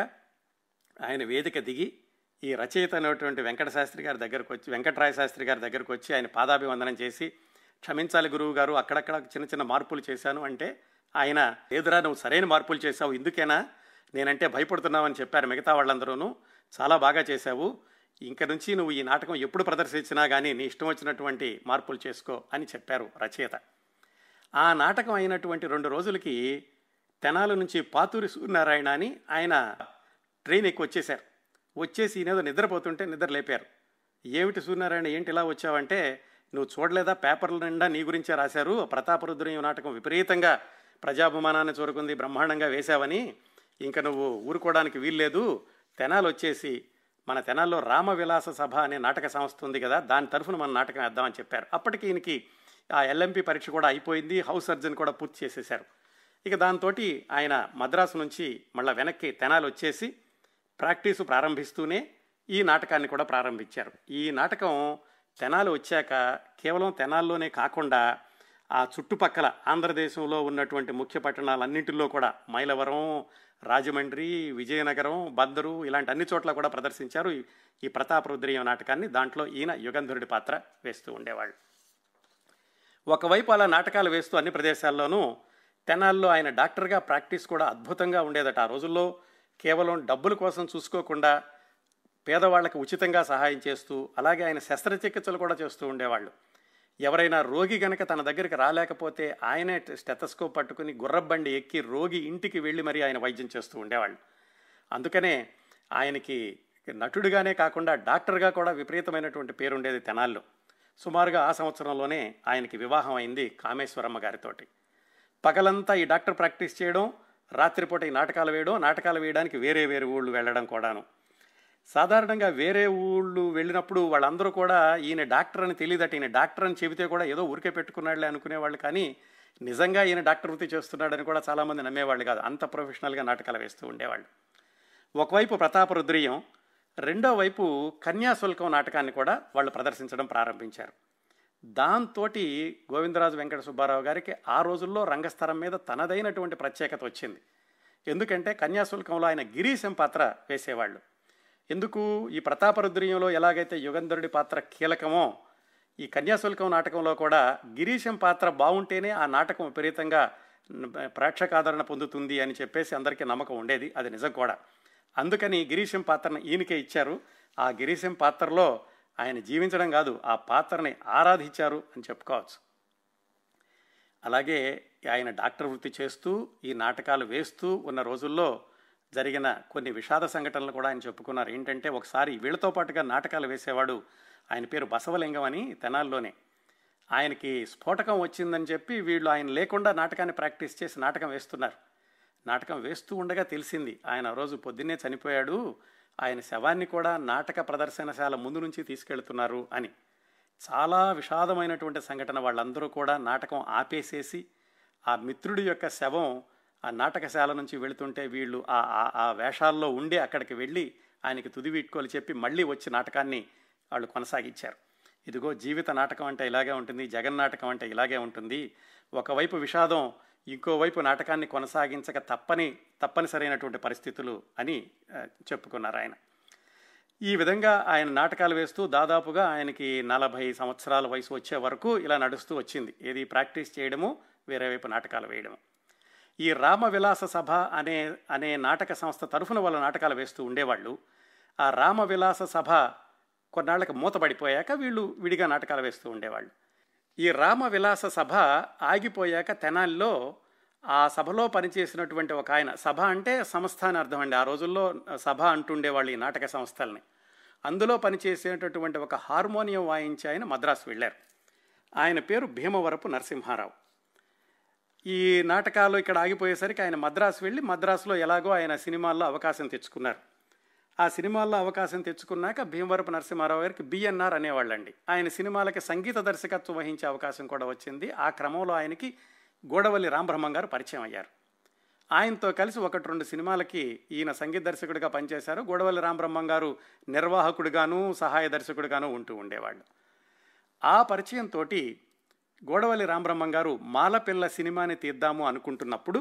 ఆయన వేదిక దిగి ఈ రచయిత అయినటువంటి వెంకట శాస్త్రి గారి దగ్గరకు వచ్చి వెంకటరాయ శాస్త్రి గారి దగ్గరకు వచ్చి ఆయన పాదాభివందనం చేసి క్షమించాలి గురువు గారు అక్కడక్కడ చిన్న చిన్న మార్పులు చేశాను అంటే ఆయన లేదురా నువ్వు సరైన మార్పులు చేశావు ఇందుకేనా నేనంటే భయపడుతున్నావని చెప్పారు మిగతా వాళ్ళందరూను చాలా బాగా చేశావు ఇంక నుంచి నువ్వు ఈ నాటకం ఎప్పుడు ప్రదర్శించినా కానీ నీ ఇష్టం వచ్చినటువంటి మార్పులు చేసుకో అని చెప్పారు రచయిత ఆ నాటకం అయినటువంటి రెండు రోజులకి తెనాల నుంచి పాతూరి సూర్యనారాయణ అని ఆయన ట్రైన్ ఎక్కి వచ్చేశారు వచ్చేసి ఈయనేదో నిద్రపోతుంటే నిద్ర లేపారు ఏమిటి సూర్యనారాయణ ఏంటి ఇలా వచ్చావంటే నువ్వు చూడలేదా పేపర్ల నిండా నీ గురించే రాశారు ప్రతాపరుద్రయం నాటకం విపరీతంగా ప్రజాభిమానాన్ని చూరుకుంది బ్రహ్మాండంగా వేశావని ఇంకా నువ్వు ఊరుకోవడానికి వీల్లేదు తెనాలు వచ్చేసి మన తెనాల్లో రామవిలాస సభ అనే నాటక సంస్థ ఉంది కదా దాని తరఫున మన నాటకం వేద్దామని చెప్పారు అప్పటికి ఈయనకి ఆ ఎల్ఎంపి పరీక్ష కూడా అయిపోయింది హౌస్ సర్జన్ కూడా పూర్తి చేసేశారు ఇక దాంతో ఆయన మద్రాసు నుంచి మళ్ళీ వెనక్కి తెనాలి వచ్చేసి ప్రాక్టీసు ప్రారంభిస్తూనే ఈ నాటకాన్ని కూడా ప్రారంభించారు ఈ నాటకం తెనాలి వచ్చాక కేవలం తెనాల్లోనే కాకుండా ఆ చుట్టుపక్కల ఆంధ్రదేశంలో ఉన్నటువంటి ముఖ్య పట్టణాలన్నింటిలో కూడా మైలవరం రాజమండ్రి విజయనగరం బందరు ఇలాంటి అన్ని చోట్ల కూడా ప్రదర్శించారు ఈ- ఈ ప్రతాపరుద్రీయం నాటకాన్ని దాంట్లో ఈయన యుగంధరుడి పాత్ర వేస్తూ ఉండేవాళ్ళు ఒకవైపు అలా నాటకాలు వేస్తూ అన్ని ప్రదేశాల్లోనూ తెనాల్లో ఆయన డాక్టర్గా ప్రాక్టీస్ కూడా అద్భుతంగా ఉండేదట ఆ రోజుల్లో కేవలం డబ్బుల కోసం చూసుకోకుండా పేదవాళ్ళకి ఉచితంగా సహాయం చేస్తూ అలాగే ఆయన శస్త్రచికిత్సలు కూడా చేస్తూ ఉండేవాళ్ళు ఎవరైనా రోగి గనక తన దగ్గరికి రాలేకపోతే ఆయనే స్టెతస్కోప్ పట్టుకుని గుర్రబండి ఎక్కి రోగి ఇంటికి వెళ్ళి మరీ ఆయన వైద్యం చేస్తూ ఉండేవాళ్ళు అందుకనే ఆయనకి నటుడిగానే కాకుండా డాక్టర్గా కూడా విపరీతమైనటువంటి పేరుండేది తెనాల్లో సుమారుగా ఆ సంవత్సరంలోనే ఆయనకి వివాహం అయింది కామేశ్వరమ్మ గారితోటి పగలంతా ఈ డాక్టర్ ప్రాక్టీస్ చేయడం రాత్రిపూట ఈ నాటకాలు వేయడం నాటకాలు వేయడానికి వేరే వేరే ఊళ్ళు వెళ్ళడం కూడాను సాధారణంగా వేరే ఊళ్ళు వెళ్ళినప్పుడు వాళ్ళందరూ కూడా ఈయన డాక్టర్ అని తెలియదట ఈయన డాక్టర్ అని చెబితే కూడా ఏదో ఊరికే పెట్టుకున్నాడులే అనుకునేవాళ్ళు కానీ నిజంగా ఈయన డాక్టర్ వృత్తి చేస్తున్నాడని కూడా చాలామంది నమ్మేవాళ్ళు కాదు అంత ప్రొఫెషనల్గా నాటకాలు వేస్తూ ఉండేవాళ్ళు ఒకవైపు ప్రతాపరుద్రియం రెండో వైపు కన్యాశుల్కం నాటకాన్ని కూడా వాళ్ళు ప్రదర్శించడం ప్రారంభించారు దాంతో గోవిందరాజు వెంకట సుబ్బారావు గారికి ఆ రోజుల్లో రంగస్థలం మీద తనదైనటువంటి ప్రత్యేకత వచ్చింది ఎందుకంటే కన్యాశుల్కంలో ఆయన గిరీశం పాత్ర వేసేవాళ్ళు ఎందుకు ఈ ప్రతాపరుద్రీయంలో ఎలాగైతే యుగంధరుడి పాత్ర కీలకమో ఈ కన్యాశుల్కం నాటకంలో కూడా గిరీశం పాత్ర బాగుంటేనే ఆ నాటకం విపరీతంగా ప్రేక్షకాదరణ పొందుతుంది అని చెప్పేసి అందరికీ నమ్మకం ఉండేది అది నిజం కూడా అందుకని గిరీశం పాత్రను ఈయనకే ఇచ్చారు ఆ గిరీశం పాత్రలో ఆయన జీవించడం కాదు ఆ పాత్రని ఆరాధించారు అని చెప్పుకోవచ్చు అలాగే ఆయన డాక్టర్ వృత్తి చేస్తూ ఈ నాటకాలు వేస్తూ ఉన్న రోజుల్లో జరిగిన కొన్ని విషాద సంఘటనలు కూడా ఆయన చెప్పుకున్నారు ఏంటంటే ఒకసారి వీళ్ళతో పాటుగా నాటకాలు వేసేవాడు ఆయన పేరు బసవలింగం అని తెనాల్లోనే ఆయనకి స్ఫోటకం వచ్చిందని చెప్పి వీళ్ళు ఆయన లేకుండా నాటకాన్ని ప్రాక్టీస్ చేసి నాటకం వేస్తున్నారు నాటకం వేస్తూ ఉండగా తెలిసింది ఆయన రోజు పొద్దున్నే చనిపోయాడు ఆయన శవాన్ని కూడా నాటక ప్రదర్శనశాల ముందు నుంచి తీసుకెళ్తున్నారు అని చాలా విషాదమైనటువంటి సంఘటన వాళ్ళందరూ కూడా నాటకం ఆపేసేసి ఆ మిత్రుడి యొక్క శవం ఆ నాటకశాల నుంచి వెళుతుంటే వీళ్ళు ఆ ఆ వేషాల్లో ఉండి అక్కడికి వెళ్ళి ఆయనకి తుది వీడ్కోలు చెప్పి మళ్ళీ వచ్చి నాటకాన్ని వాళ్ళు కొనసాగించారు ఇదిగో జీవిత నాటకం అంటే ఇలాగే ఉంటుంది జగన్ నాటకం అంటే ఇలాగే ఉంటుంది ఒకవైపు విషాదం ఇంకోవైపు నాటకాన్ని కొనసాగించక తప్పని తప్పనిసరైనటువంటి పరిస్థితులు అని చెప్పుకున్నారు ఆయన ఈ విధంగా ఆయన నాటకాలు వేస్తూ దాదాపుగా ఆయనకి నలభై సంవత్సరాల వయసు వచ్చే వరకు ఇలా నడుస్తూ వచ్చింది ఏది ప్రాక్టీస్ చేయడము వేరే వైపు నాటకాలు వేయడము ఈ రామ విలాస సభ అనే అనే నాటక సంస్థ తరఫున వాళ్ళ నాటకాలు వేస్తూ ఉండేవాళ్ళు ఆ రామ విలాస సభ కొన్నాళ్ళకి మూతపడిపోయాక వీళ్ళు విడిగా నాటకాలు వేస్తూ ఉండేవాళ్ళు ఈ రామ విలాస సభ ఆగిపోయాక తెనాల్లో ఆ సభలో పనిచేసినటువంటి ఒక ఆయన సభ అంటే సంస్థ అని అర్థం అండి ఆ రోజుల్లో సభ అంటుండేవాళ్ళు ఈ నాటక సంస్థల్ని అందులో పనిచేసేటటువంటి ఒక హార్మోనియం వాయించి ఆయన మద్రాసు వెళ్ళారు ఆయన పేరు భీమవరపు నరసింహారావు ఈ నాటకాలు ఇక్కడ ఆగిపోయేసరికి ఆయన మద్రాసు వెళ్ళి మద్రాసులో ఎలాగో ఆయన సినిమాల్లో అవకాశం తెచ్చుకున్నారు ఆ సినిమాల్లో అవకాశం తెచ్చుకున్నాక భీమవరపు నరసింహారావు గారికి బిఎన్ఆర్ అనేవాళ్ళండి ఆయన సినిమాలకి సంగీత దర్శకత్వం వహించే అవకాశం కూడా వచ్చింది ఆ క్రమంలో ఆయనకి గోడవల్లి రామబ్రహ్మం గారు పరిచయం అయ్యారు ఆయనతో కలిసి ఒకటి రెండు సినిమాలకి ఈయన సంగీత దర్శకుడిగా పనిచేశారు గోడవల్లి రామబ్రహ్మం గారు నిర్వాహకుడిగాను సహాయ దర్శకుడిగాను ఉంటూ ఉండేవాళ్ళు ఆ పరిచయంతో గోడవల్లి రామబ్రహ్మం గారు మాలపిల్ల సినిమాని తీద్దాము అనుకుంటున్నప్పుడు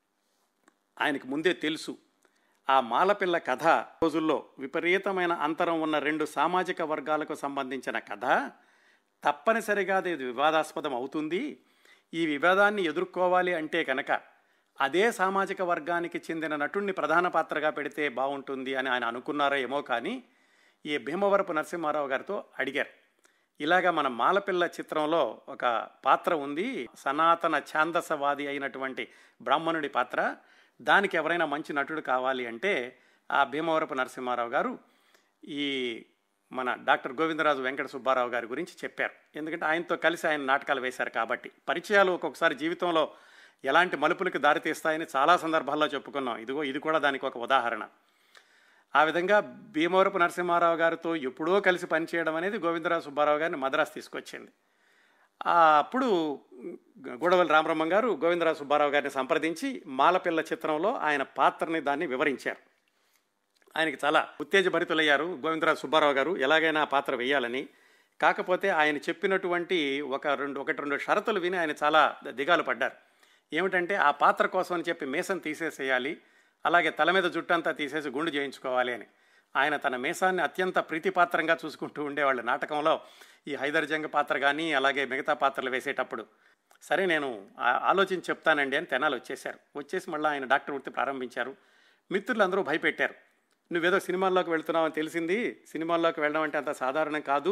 ఆయనకు ముందే తెలుసు ఆ మాలపిల్ల కథ రోజుల్లో విపరీతమైన అంతరం ఉన్న రెండు సామాజిక వర్గాలకు సంబంధించిన కథ తప్పనిసరిగా అది వివాదాస్పదం అవుతుంది ఈ వివాదాన్ని ఎదుర్కోవాలి అంటే కనుక అదే సామాజిక వర్గానికి చెందిన నటుణ్ణి ప్రధాన పాత్రగా పెడితే బాగుంటుంది అని ఆయన అనుకున్నారో ఏమో కానీ ఈ భీమవరపు నరసింహారావు గారితో అడిగారు ఇలాగా మన మాలపిల్ల చిత్రంలో ఒక పాత్ర ఉంది సనాతన ఛాందసవాది అయినటువంటి బ్రాహ్మణుడి పాత్ర దానికి ఎవరైనా మంచి నటుడు కావాలి అంటే ఆ భీమవరపు నరసింహారావు గారు ఈ మన డాక్టర్ గోవిందరాజు వెంకట సుబ్బారావు గారి గురించి చెప్పారు ఎందుకంటే ఆయనతో కలిసి ఆయన నాటకాలు వేశారు కాబట్టి పరిచయాలు ఒక్కొక్కసారి జీవితంలో ఎలాంటి మలుపులకు దారితీస్తాయని చాలా సందర్భాల్లో చెప్పుకున్నాం ఇదిగో ఇది కూడా దానికి ఒక ఉదాహరణ ఆ విధంగా భీమవరపు నరసింహారావు గారితో ఎప్పుడో కలిసి పనిచేయడం అనేది గోవిందరావు సుబ్బారావు గారిని మద్రాసు తీసుకొచ్చింది అప్పుడు గూడవల్లి రామబ్రహ్మం గారు గోవిందరావు సుబ్బారావు గారిని సంప్రదించి మాలపిల్ల చిత్రంలో ఆయన పాత్రని దాన్ని వివరించారు ఆయనకి చాలా ఉత్తేజభరితులయ్యారు గోవిందరావు సుబ్బారావు గారు ఎలాగైనా ఆ పాత్ర వేయాలని కాకపోతే ఆయన చెప్పినటువంటి ఒక రెండు ఒకటి రెండు షరతులు విని ఆయన చాలా దిగాలు పడ్డారు ఏమిటంటే ఆ పాత్ర కోసం అని చెప్పి మేసం తీసేసేయాలి అలాగే తల మీద జుట్టంతా తీసేసి గుండు చేయించుకోవాలి అని ఆయన తన మేసాన్ని అత్యంత ప్రీతిపాత్రంగా చూసుకుంటూ ఉండేవాళ్ళు నాటకంలో ఈ హైదర్జంగ పాత్ర కానీ అలాగే మిగతా పాత్రలు వేసేటప్పుడు సరే నేను ఆలోచించి చెప్తానండి అని తెనాలు వచ్చేశారు వచ్చేసి మళ్ళీ ఆయన డాక్టర్ వృత్తి ప్రారంభించారు మిత్రులు అందరూ భయపెట్టారు నువ్వేదో సినిమాల్లోకి వెళ్తున్నావు అని తెలిసింది సినిమాల్లోకి వెళ్ళడం అంటే అంత సాధారణం కాదు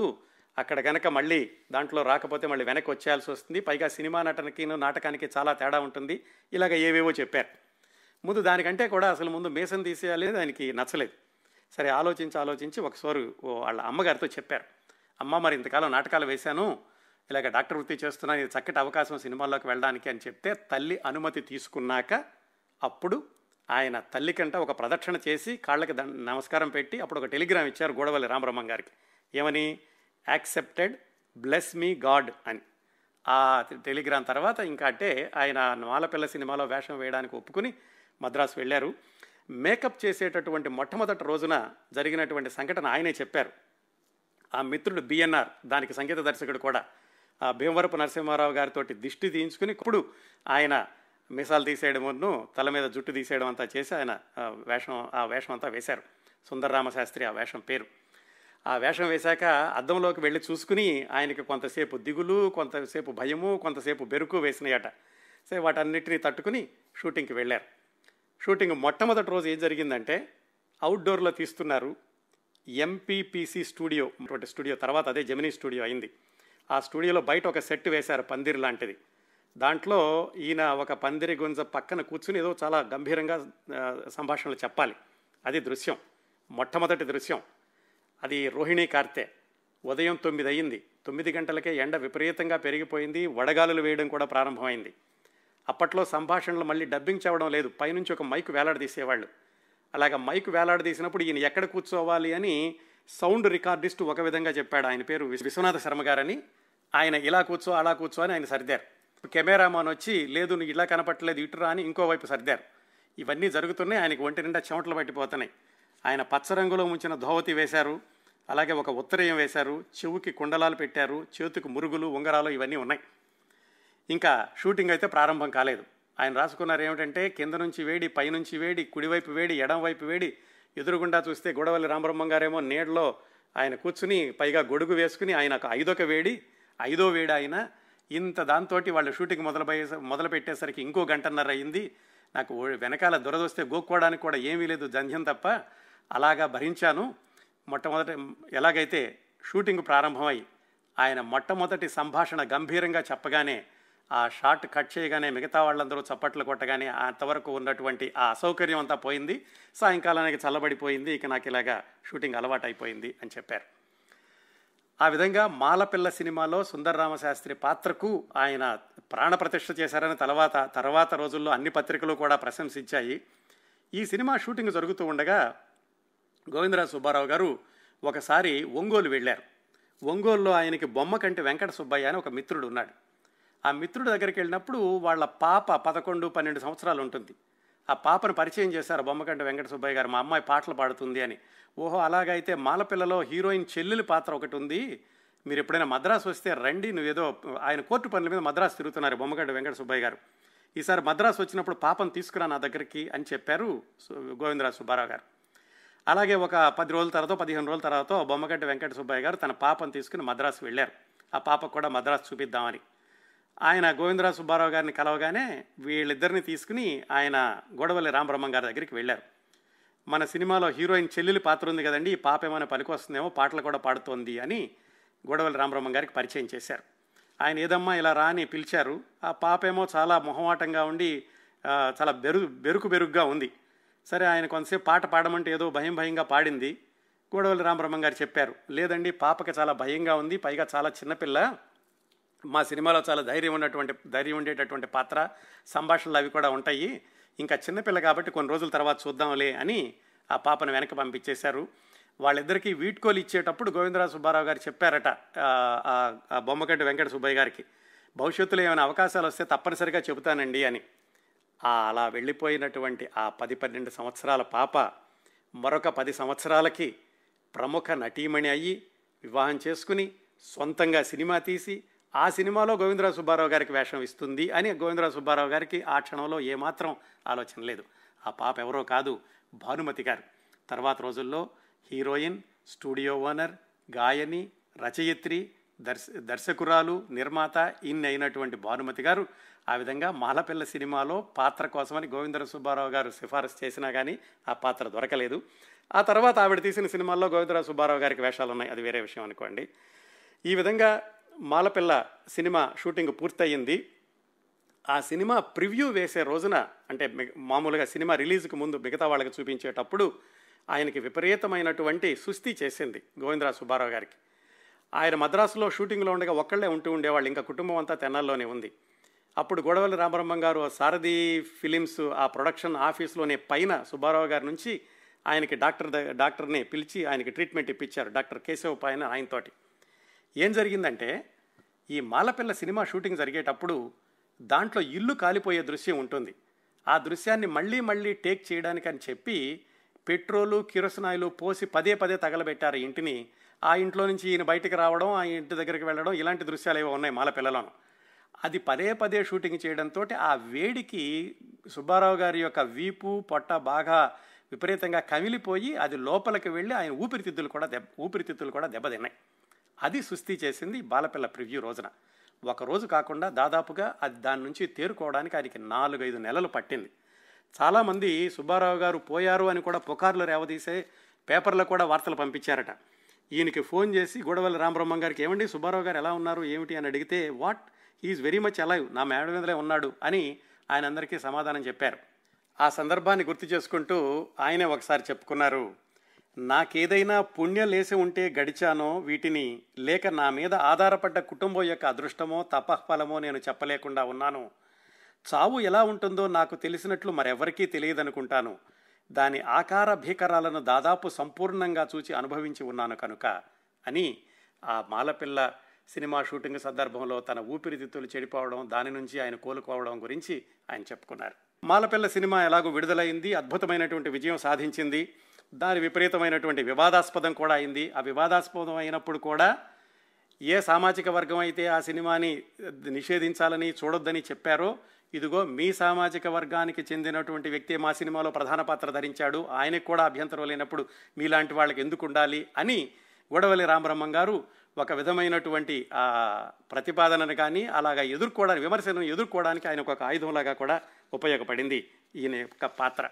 అక్కడ కనుక మళ్ళీ దాంట్లో రాకపోతే మళ్ళీ వెనక్కి వచ్చేయాల్సి వస్తుంది పైగా సినిమా నటనకి నాటకానికి చాలా తేడా ఉంటుంది ఇలాగ ఏవేవో చెప్పారు ముందు దానికంటే కూడా అసలు ముందు మేసం తీసేయాలి దానికి నచ్చలేదు సరే ఆలోచించి ఆలోచించి ఒకసారి ఓ వాళ్ళ అమ్మగారితో చెప్పారు అమ్మ మరి ఇంతకాలం నాటకాలు వేశాను ఇలాగ డాక్టర్ వృత్తి చేస్తున్నాను ఇది చక్కటి అవకాశం సినిమాల్లోకి వెళ్ళడానికి అని చెప్తే తల్లి అనుమతి తీసుకున్నాక అప్పుడు ఆయన తల్లి కంట ఒక ప్రదక్షిణ చేసి కాళ్ళకి దండ నమస్కారం పెట్టి అప్పుడు ఒక టెలిగ్రామ్ ఇచ్చారు గోడవల్లి రామబ్రహ్మం గారికి ఏమని యాక్సెప్టెడ్ బ్లెస్ మీ గాడ్ అని ఆ టెలిగ్రామ్ తర్వాత ఇంకా అంటే ఆయన మాలపిల్ల సినిమాలో వేషం వేయడానికి ఒప్పుకుని మద్రాసు వెళ్ళారు మేకప్ చేసేటటువంటి మొట్టమొదటి రోజున జరిగినటువంటి సంఘటన ఆయనే చెప్పారు ఆ మిత్రుడు బిఎన్ఆర్ దానికి సంగీత దర్శకుడు కూడా ఆ భీమవరపు నరసింహారావు గారితో దిష్టి తీయించుకుని ఇప్పుడు ఆయన మీసాలు తీసేయడమును తల మీద జుట్టు తీసేయడం అంతా చేసి ఆయన ఆ వేషం ఆ వేషం అంతా వేశారు సుందరరామశాస్త్రి ఆ వేషం పేరు ఆ వేషం వేశాక అద్దంలోకి వెళ్ళి చూసుకుని ఆయనకి కొంతసేపు దిగులు కొంతసేపు భయము కొంతసేపు బెరుకు వేసినాయట సరే వాటన్నిటిని తట్టుకుని షూటింగ్కి వెళ్ళారు షూటింగ్ మొట్టమొదటి రోజు ఏం జరిగిందంటే అవుట్డోర్లో తీస్తున్నారు ఎంపీపీసీ స్టూడియో అటువంటి స్టూడియో తర్వాత అదే జమినీ స్టూడియో అయింది ఆ స్టూడియోలో బయట ఒక సెట్ వేశారు పందిరి లాంటిది దాంట్లో ఈయన ఒక పందిరి గుంజ పక్కన కూర్చుని ఏదో చాలా గంభీరంగా ఆ, సంభాషణలు చెప్పాలి అది దృశ్యం మొట్టమొదటి దృశ్యం అది రోహిణి కార్తె ఉదయం తొమ్మిది అయ్యింది తొమ్మిది గంటలకే ఎండ విపరీతంగా పెరిగిపోయింది వడగాలులు వేయడం కూడా ప్రారంభమైంది అప్పట్లో సంభాషణలు మళ్ళీ డబ్బింగ్ చెప్పడం లేదు పైనుంచి ఒక మైక్ వేలాడదీసేవాళ్ళు అలాగ మైక్ వేలాడదీసినప్పుడు ఈయన ఎక్కడ కూర్చోవాలి అని సౌండ్ రికార్డిస్ట్ ఒక విధంగా చెప్పాడు ఆయన పేరు విశ్వ- విశ్వనాథ శర్మ గారని ఆయన ఇలా కూర్చో అలా కూర్చో అని ఆయన సర్దారు కెమెరామాన్ వచ్చి లేదు నువ్వు ఇలా కనపట్టలేదు ఇటురా అని ఇంకోవైపు సర్దారు ఇవన్నీ జరుగుతున్నాయి ఆయనకి ఒంటి నిండా చెమటలు పట్టిపోతున్నాయి ఆయన పచ్చ రంగులో ఉంచిన ధోవతి వేశారు అలాగే ఒక ఉత్తరయం వేశారు చెవుకి కుండలాలు పెట్టారు చేతికి మురుగులు ఉంగరాలు ఇవన్నీ ఉన్నాయి ఇంకా షూటింగ్ అయితే ప్రారంభం కాలేదు ఆయన రాసుకున్నారు ఏమిటంటే కింద నుంచి వేడి పైనుంచి వేడి కుడివైపు వేడి ఎడం వైపు వేడి ఎదురుగుండా చూస్తే గొడవల్లి రామబ్రహ్మం గారేమో నీడలో ఆయన కూర్చుని పైగా గొడుగు వేసుకుని ఆయన ఒక ఐదొక వేడి ఐదో వేడి ఆయన ఇంత దాంతో వాళ్ళు షూటింగ్ మొదలు మొదలు పెట్టేసరికి ఇంకో గంటన్నర అయింది నాకు ఓ- వెనకాల దురదొస్తే గోక్కోవడానికి కూడా ఏమీ లేదు జంధ్యం తప్ప అలాగా భరించాను మొట్టమొదటి ఎలాగైతే షూటింగ్ ప్రారంభమై ఆయన మొట్టమొదటి సంభాషణ గంభీరంగా చెప్పగానే ఆ షాట్ కట్ చేయగానే మిగతా వాళ్ళందరూ చప్పట్లు కొట్టగానే అంతవరకు ఉన్నటువంటి ఆ అసౌకర్యం అంతా పోయింది సాయంకాలానికి చల్లబడిపోయింది ఇక నాకు ఇలాగా షూటింగ్ అలవాటు అయిపోయింది అని చెప్పారు ఆ విధంగా మాలపిల్ల సినిమాలో సుందరరామశాస్త్రి పాత్రకు ఆయన ప్రాణప్రతిష్ఠ చేశారని తర్వాత తర్వాత రోజుల్లో అన్ని పత్రికలు కూడా ప్రశంసించాయి ఈ సినిమా షూటింగ్ జరుగుతూ ఉండగా గోవిందరాజు సుబ్బారావు గారు ఒకసారి ఒంగోలు వెళ్ళారు ఒంగోలులో ఆయనకి బొమ్మ కంటి వెంకట సుబ్బయ్య అని ఒక మిత్రుడు ఉన్నాడు ఆ మిత్రుడి దగ్గరికి వెళ్ళినప్పుడు వాళ్ళ పాప పదకొండు పన్నెండు సంవత్సరాలు ఉంటుంది ఆ పాపను పరిచయం చేశారు బొమ్మకంటి వెంకట సుబ్బయ్య గారు మా అమ్మాయి పాటలు పాడుతుంది అని ఓహో అలాగైతే మాలపిల్లలో హీరోయిన్ చెల్లెలి పాత్ర ఒకటి ఉంది మీరు ఎప్పుడైనా మద్రాసు వస్తే రండి నువ్వేదో ఆయన కోర్టు పనుల మీద మద్రాసు తిరుగుతున్నారు బొమ్మగడ్డ వెంకట సుబ్బయ్య గారు ఈసారి మద్రాసు వచ్చినప్పుడు పాపను తీసుకురా నా దగ్గరికి అని చెప్పారు సు- గోవిందరాజు సుబ్బారావు గారు అలాగే ఒక పది రోజుల తర్వాత పదిహేను రోజుల తర్వాత బొమ్మగడ్డ వెంకట సుబ్బయ్య గారు తన పాపను తీసుకుని మద్రాసు వెళ్ళారు ఆ పాపకు కూడా మద్రాసు చూపిద్దామని ఆయన గోవిందరావు సుబ్బారావు గారిని కలవగానే వీళ్ళిద్దరిని తీసుకుని ఆయన గోడవల్లి రామబ్రహ్మం గారి దగ్గరికి వెళ్ళారు మన సినిమాలో హీరోయిన్ చెల్లెలి పాత్ర ఉంది కదండి ఈ పాప ఏమైనా పనికొస్తుందేమో పాటలు కూడా పాడుతోంది అని గోడవల్లి రామబ్రహ్మం గారికి పరిచయం చేశారు ఆయన ఏదమ్మా ఇలా రా అని పిలిచారు ఆ పాప ఏమో చాలా మొహమాటంగా ఉండి ఆ, చాలా బెరు బెరుకు బెరుగ్గా ఉంది సరే ఆయన కొంతసేపు పాట పాడమంటే ఏదో భయం భయంగా పాడింది గోడవల్లి రామబ్రహ్మం గారు చెప్పారు లేదండి పాపకి చాలా భయంగా ఉంది పైగా చాలా చిన్నపిల్ల మా సినిమాలో చాలా ధైర్యం ఉన్నటువంటి ధైర్యం ఉండేటటువంటి పాత్ర సంభాషణలు అవి కూడా ఉంటాయి ఇంకా చిన్నపిల్ల కాబట్టి కొన్ని రోజుల తర్వాత చూద్దాంలే అని ఆ పాపను వెనక్కి పంపించేశారు వాళ్ళిద్దరికీ వీడ్కోలు ఇచ్చేటప్పుడు గోవిందరావు సుబ్బారావు గారు చెప్పారట ఆ, ఆ, ఆ బొమ్మగడ్డి వెంకట సుబ్బయ్య గారికి భవిష్యత్తులో ఏమైనా అవకాశాలు వస్తే తప్పనిసరిగా చెబుతానండి అని ఆ అలా వెళ్ళిపోయినటువంటి ఆ పది పన్నెండు సంవత్సరాల పాప మరొక పది సంవత్సరాలకి ప్రముఖ నటీమణి అయ్యి వివాహం చేసుకుని సొంతంగా సినిమా తీసి ఆ సినిమాలో గోవిందరావు సుబ్బారావు గారికి వేషం ఇస్తుంది అని గోవిందరావు సుబ్బారావు గారికి ఆ క్షణంలో ఏమాత్రం ఆలోచన లేదు ఆ పాప ఎవరో కాదు భానుమతి గారు తర్వాత రోజుల్లో హీరోయిన్ స్టూడియో ఓనర్ గాయని రచయిత్రి దర్శ దర్శకురాలు నిర్మాత ఇన్ని అయినటువంటి భానుమతి గారు ఆ విధంగా మాలపిల్ల సినిమాలో పాత్ర కోసమని గోవిందర సుబ్బారావు గారు సిఫారసు చేసినా కానీ ఆ పాత్ర దొరకలేదు ఆ తర్వాత ఆవిడ తీసిన సినిమాల్లో గోవిందరావు సుబ్బారావు గారికి వేషాలు ఉన్నాయి అది వేరే విషయం అనుకోండి ఈ విధంగా మాలపిల్ల సినిమా షూటింగ్ పూర్తయింది ఆ సినిమా ప్రివ్యూ వేసే రోజున అంటే మి- మామూలుగా సినిమా రిలీజ్కి ముందు మిగతా వాళ్ళకి చూపించేటప్పుడు ఆయనకి విపరీతమైనటువంటి సుస్థి చేసింది గోవిందరావు సుబ్బారావు గారికి ఆయన మద్రాసులో షూటింగ్లో ఉండగా ఒక్కళ్ళే ఉంటూ ఉండేవాళ్ళు ఇంకా కుటుంబం అంతా తెనాల్లోనే ఉంది అప్పుడు గొడవల్లి రామబ్రహ్మం గారు సారథి ఫిలిమ్స్ ఆ ప్రొడక్షన్ ఆఫీస్లోనే పైన సుబ్బారావు గారి నుంచి ఆయనకి డాక్టర్ ద- డాక్టర్ని పిలిచి ఆయనకి ట్రీట్మెంట్ ఇప్పించారు డాక్టర్ కేశవ్ పైన ఆయనతోటి ఏం జరిగిందంటే ఈ మాలపిల్ల సినిమా షూటింగ్ జరిగేటప్పుడు దాంట్లో ఇల్లు కాలిపోయే దృశ్యం ఉంటుంది ఆ దృశ్యాన్ని మళ్ళీ మళ్ళీ టేక్ చేయడానికి అని చెప్పి పెట్రోలు కిరసనాయిలు పోసి పదే పదే తగలబెట్టారు ఈ ఇంటిని ఆ ఇంట్లో నుంచి ఈయన బయటికి రావడం ఆ ఇంటి దగ్గరికి వెళ్ళడం ఇలాంటి దృశ్యాలు ఏవో ఉన్నాయి మాలపిల్లలోను అది పదే పదే షూటింగ్ చేయడంతో ఆ వేడికి సుబ్బారావు గారి యొక్క వీపు పొట్ట బాగా విపరీతంగా కమిలిపోయి అది లోపలికి వెళ్ళి ఆయన ఊపిరితిత్తులు కూడా దెబ్బ ఊపిరితిత్తులు కూడా దెబ్బతిన్నాయి అది సుస్థి చేసింది బాలపిల్ల ప్రివ్యూ రోజున ఒక రోజు కాకుండా దాదాపుగా అది దాని నుంచి తేరుకోవడానికి ఆయనకి నాలుగైదు నెలలు పట్టింది చాలామంది సుబ్బారావు గారు పోయారు అని కూడా పుకార్లు రేవదీసే పేపర్లో కూడా వార్తలు పంపించారట ఈయనకి ఫోన్ చేసి గొడవల్లి రామబ్రహ్మం గారికి ఏమండి సుబ్బారావు గారు ఎలా ఉన్నారు ఏమిటి అని అడిగితే what is very much alive నా మేడ మీదలే ఉన్నాడు అని ఆయన అందరికీ సమాధానం చెప్పారు ఆ సందర్భాన్ని గుర్తు చేసుకుంటూ ఆయనే ఒకసారి చెప్పుకున్నారు నాకేదైనా పుణ్యం లేసి ఉంటే గడిచానో వీటిని లేక నా మీద ఆధారపడ్డ కుటుంబం యొక్క అదృష్టమో తపఫలమో నేను చెప్పలేకుండా ఉన్నాను చావు ఎలా ఉంటుందో నాకు తెలిసినట్లు మరెవరికీ తెలియదనుకుంటాను దాని ఆకార భీకరాలను దాదాపు సంపూర్ణంగా చూచి అనుభవించి ఉన్నాను కనుక అని ఆ మాలపిల్ల సినిమా షూటింగ్ సందర్భంలో తన ఊపిరితిత్తులు చెడిపోవడం దాని నుంచి ఆయన కోలుకోవడం గురించి ఆయన చెప్పుకున్నారు మాలపిల్ల సినిమా ఎలాగో విడుదలైంది అద్భుతమైనటువంటి విజయం సాధించింది దాని విపరీతమైనటువంటి వివాదాస్పదం కూడా అయింది ఆ వివాదాస్పదం అయినప్పుడు కూడా ఏ సామాజిక వర్గం అయితే ఆ సినిమాని నిషేధించాలని చూడొద్దని చెప్పారో ఇదిగో మీ సామాజిక వర్గానికి చెందినటువంటి వ్యక్తి మా సినిమాలో ప్రధాన పాత్ర ధరించాడు ఆయనకు కూడా అభ్యంతరం లేనప్పుడు మీలాంటి వాళ్ళకి ఎందుకు ఉండాలి అని గొడవల్లి రామబ్రహ్మం గారు ఒక విధమైనటువంటి ఆ ప్రతిపాదనను కానీ అలాగా ఎదుర్కోవడానికి విమర్శలను ఎదుర్కోవడానికి ఆయన ఒక ఆయుధంలాగా కూడా ఉపయోగపడింది ఈయన యొక్క పాత్ర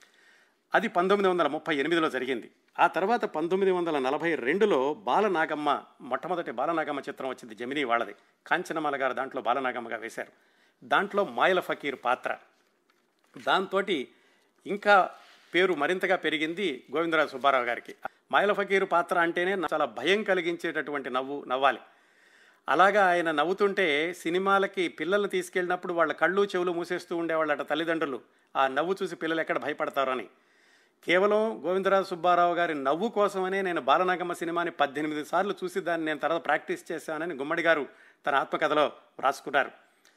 అది పంతొమ్మిది వందల ముప్పై ఎనిమిదిలో జరిగింది ఆ తర్వాత పంతొమ్మిది వందల నలభై రెండులో బాలనాగమ్మ మొట్టమొదటి బాలనాగమ్మ చిత్రం వచ్చింది జమినీ వాళ్ళది కాంచనమాల గారు దాంట్లో బాలనాగమ్మగా వేశారు దాంట్లో మాయల ఫకీర్ పాత్ర దాంతో ఇంకా పేరు మరింతగా పెరిగింది గోవిందరాజు సుబ్బారావు గారికి మాయల ఫకీరు పాత్ర అంటేనే నాకు చాలా భయం కలిగించేటటువంటి నవ్వు నవ్వాలి అలాగా ఆయన నవ్వుతుంటే సినిమాలకి పిల్లల్ని తీసుకెళ్ళినప్పుడు వాళ్ళ కళ్ళు చెవులు మూసేస్తూ ఉండేవాళ్ళట తల్లిదండ్రులు ఆ నవ్వు చూసి పిల్లలు ఎక్కడ భయపడతారని కేవలం గోవిందరాజు సుబ్బారావు గారి నవ్వు కోసమనే నేను బాలనాగమ్మ సినిమాని పద్దెనిమిది సార్లు చూసి దాన్ని నేను తర్వాత ప్రాక్టీస్ చేశానని గుమ్మడి గారు తన ఆత్మకథలో రాసుకున్నారు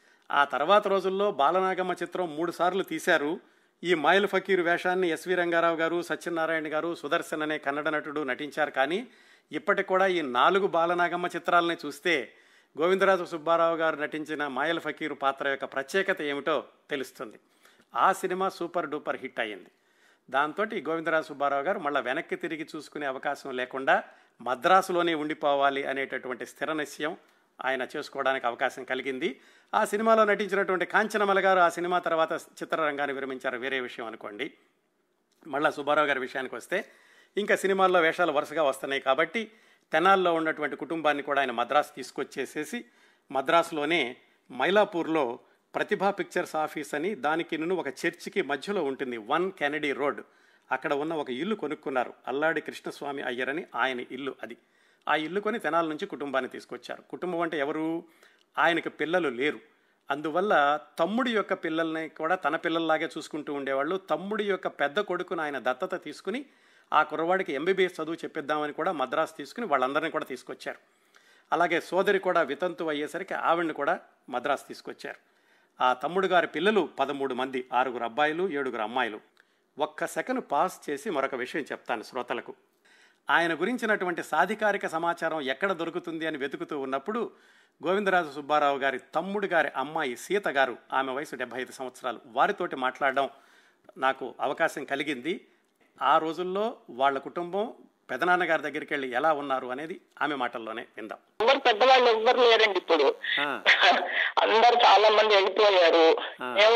ఆ తర్వాత రోజుల్లో బాలనాగమ్మ చిత్రం మూడు సార్లు తీశారు ఈ మాయల్ ఫకీర్ వేషాన్ని ఎస్వి రంగారావు గారు సత్యనారాయణ గారు సుదర్శన్ అనే కన్నడ నటుడు నటించారు కానీ ఇప్పటికి కూడా ఈ నాలుగు బాలనాగమ్మ చిత్రాలని చూస్తే గోవిందరాజు సుబ్బారావు గారు నటించిన మాయల్ ఫకీరు పాత్ర యొక్క ప్రత్యేకత ఏమిటో తెలుస్తుంది ఆ సినిమా సూపర్ డూపర్ హిట్ అయ్యింది దాంతో గోవిందరాజు సుబ్బారావు గారు మళ్ళీ వెనక్కి తిరిగి చూసుకునే అవకాశం లేకుండా మద్రాసులోనే ఉండిపోవాలి అనేటటువంటి స్థిర నిశ్చయం ఆయన చేసుకోవడానికి అవకాశం కలిగింది ఆ సినిమాలో నటించినటువంటి కాంచనమల గారు ఆ సినిమా తర్వాత చిత్రరంగాన్ని విరమించారు వేరే విషయం అనుకోండి మళ్ళా సుబ్బారావు గారి విషయానికి వస్తే ఇంకా సినిమాల్లో వేషాలు వరుసగా వస్తున్నాయి కాబట్టి తెనాల్లో ఉన్నటువంటి కుటుంబాన్ని కూడా ఆయన మద్రాసు తీసుకొచ్చేసేసి మద్రాసులోనే మైలాపూర్లో ప్రతిభా పిక్చర్స్ ఆఫీస్ అని దానికి నువ్వు ఒక చర్చికి మధ్యలో ఉంటుంది వన్ కెనడీ రోడ్ అక్కడ ఉన్న ఒక ఇల్లు కొనుక్కున్నారు అల్లాడి కృష్ణస్వామి అయ్యర్ అని ఆయన ఇల్లు అది ఆ ఇల్లు కొని తెనాల నుంచి కుటుంబాన్ని తీసుకొచ్చారు కుటుంబం అంటే ఎవరు ఆయనకు పిల్లలు లేరు అందువల్ల తమ్ముడి యొక్క పిల్లల్ని కూడా తన పిల్లల్లాగే చూసుకుంటూ ఉండేవాళ్ళు తమ్ముడి యొక్క పెద్ద కొడుకును ఆయన దత్తత తీసుకుని ఆ కుర్రవాడికి ఎంబీబీఎస్ చదువు చెప్పిద్దామని కూడా మద్రాసు తీసుకుని వాళ్ళందరినీ కూడా తీసుకొచ్చారు అలాగే సోదరి కూడా వితంతు అయ్యేసరికి ఆవిడని కూడా మద్రాసు తీసుకొచ్చారు ఆ తమ్ముడు గారి పిల్లలు పదమూడు మంది ఆరుగురు అబ్బాయిలు ఏడుగురు అమ్మాయిలు ఒక్క సెకను పాస్ చేసి మరొక విషయం చెప్తాను శ్రోతలకు ఆయన గురించినటువంటి సాధికారిక సమాచారం ఎక్కడ దొరుకుతుంది అని వెతుకుతూ ఉన్నప్పుడు గోవిందరాజు సుబ్బారావు గారి తమ్ముడు గారి అమ్మాయి సీత గారు ఆమె వయసు డెబ్బై ఐదు సంవత్సరాలు వారితోటి మాట్లాడడం నాకు అవకాశం కలిగింది ఆ రోజుల్లో వాళ్ళ కుటుంబం పెదనాన్నగారి దగ్గరికి వెళ్ళి ఎలా ఉన్నారు అనేది ఆమె మాటల్లోనే విందాం అందరు పెద్దవాళ్ళు ఎవ్వరు లేరండి ఇప్పుడు ఆ. అందరు చాలా మంది వెళ్ళిపోయారు ఆ. మేము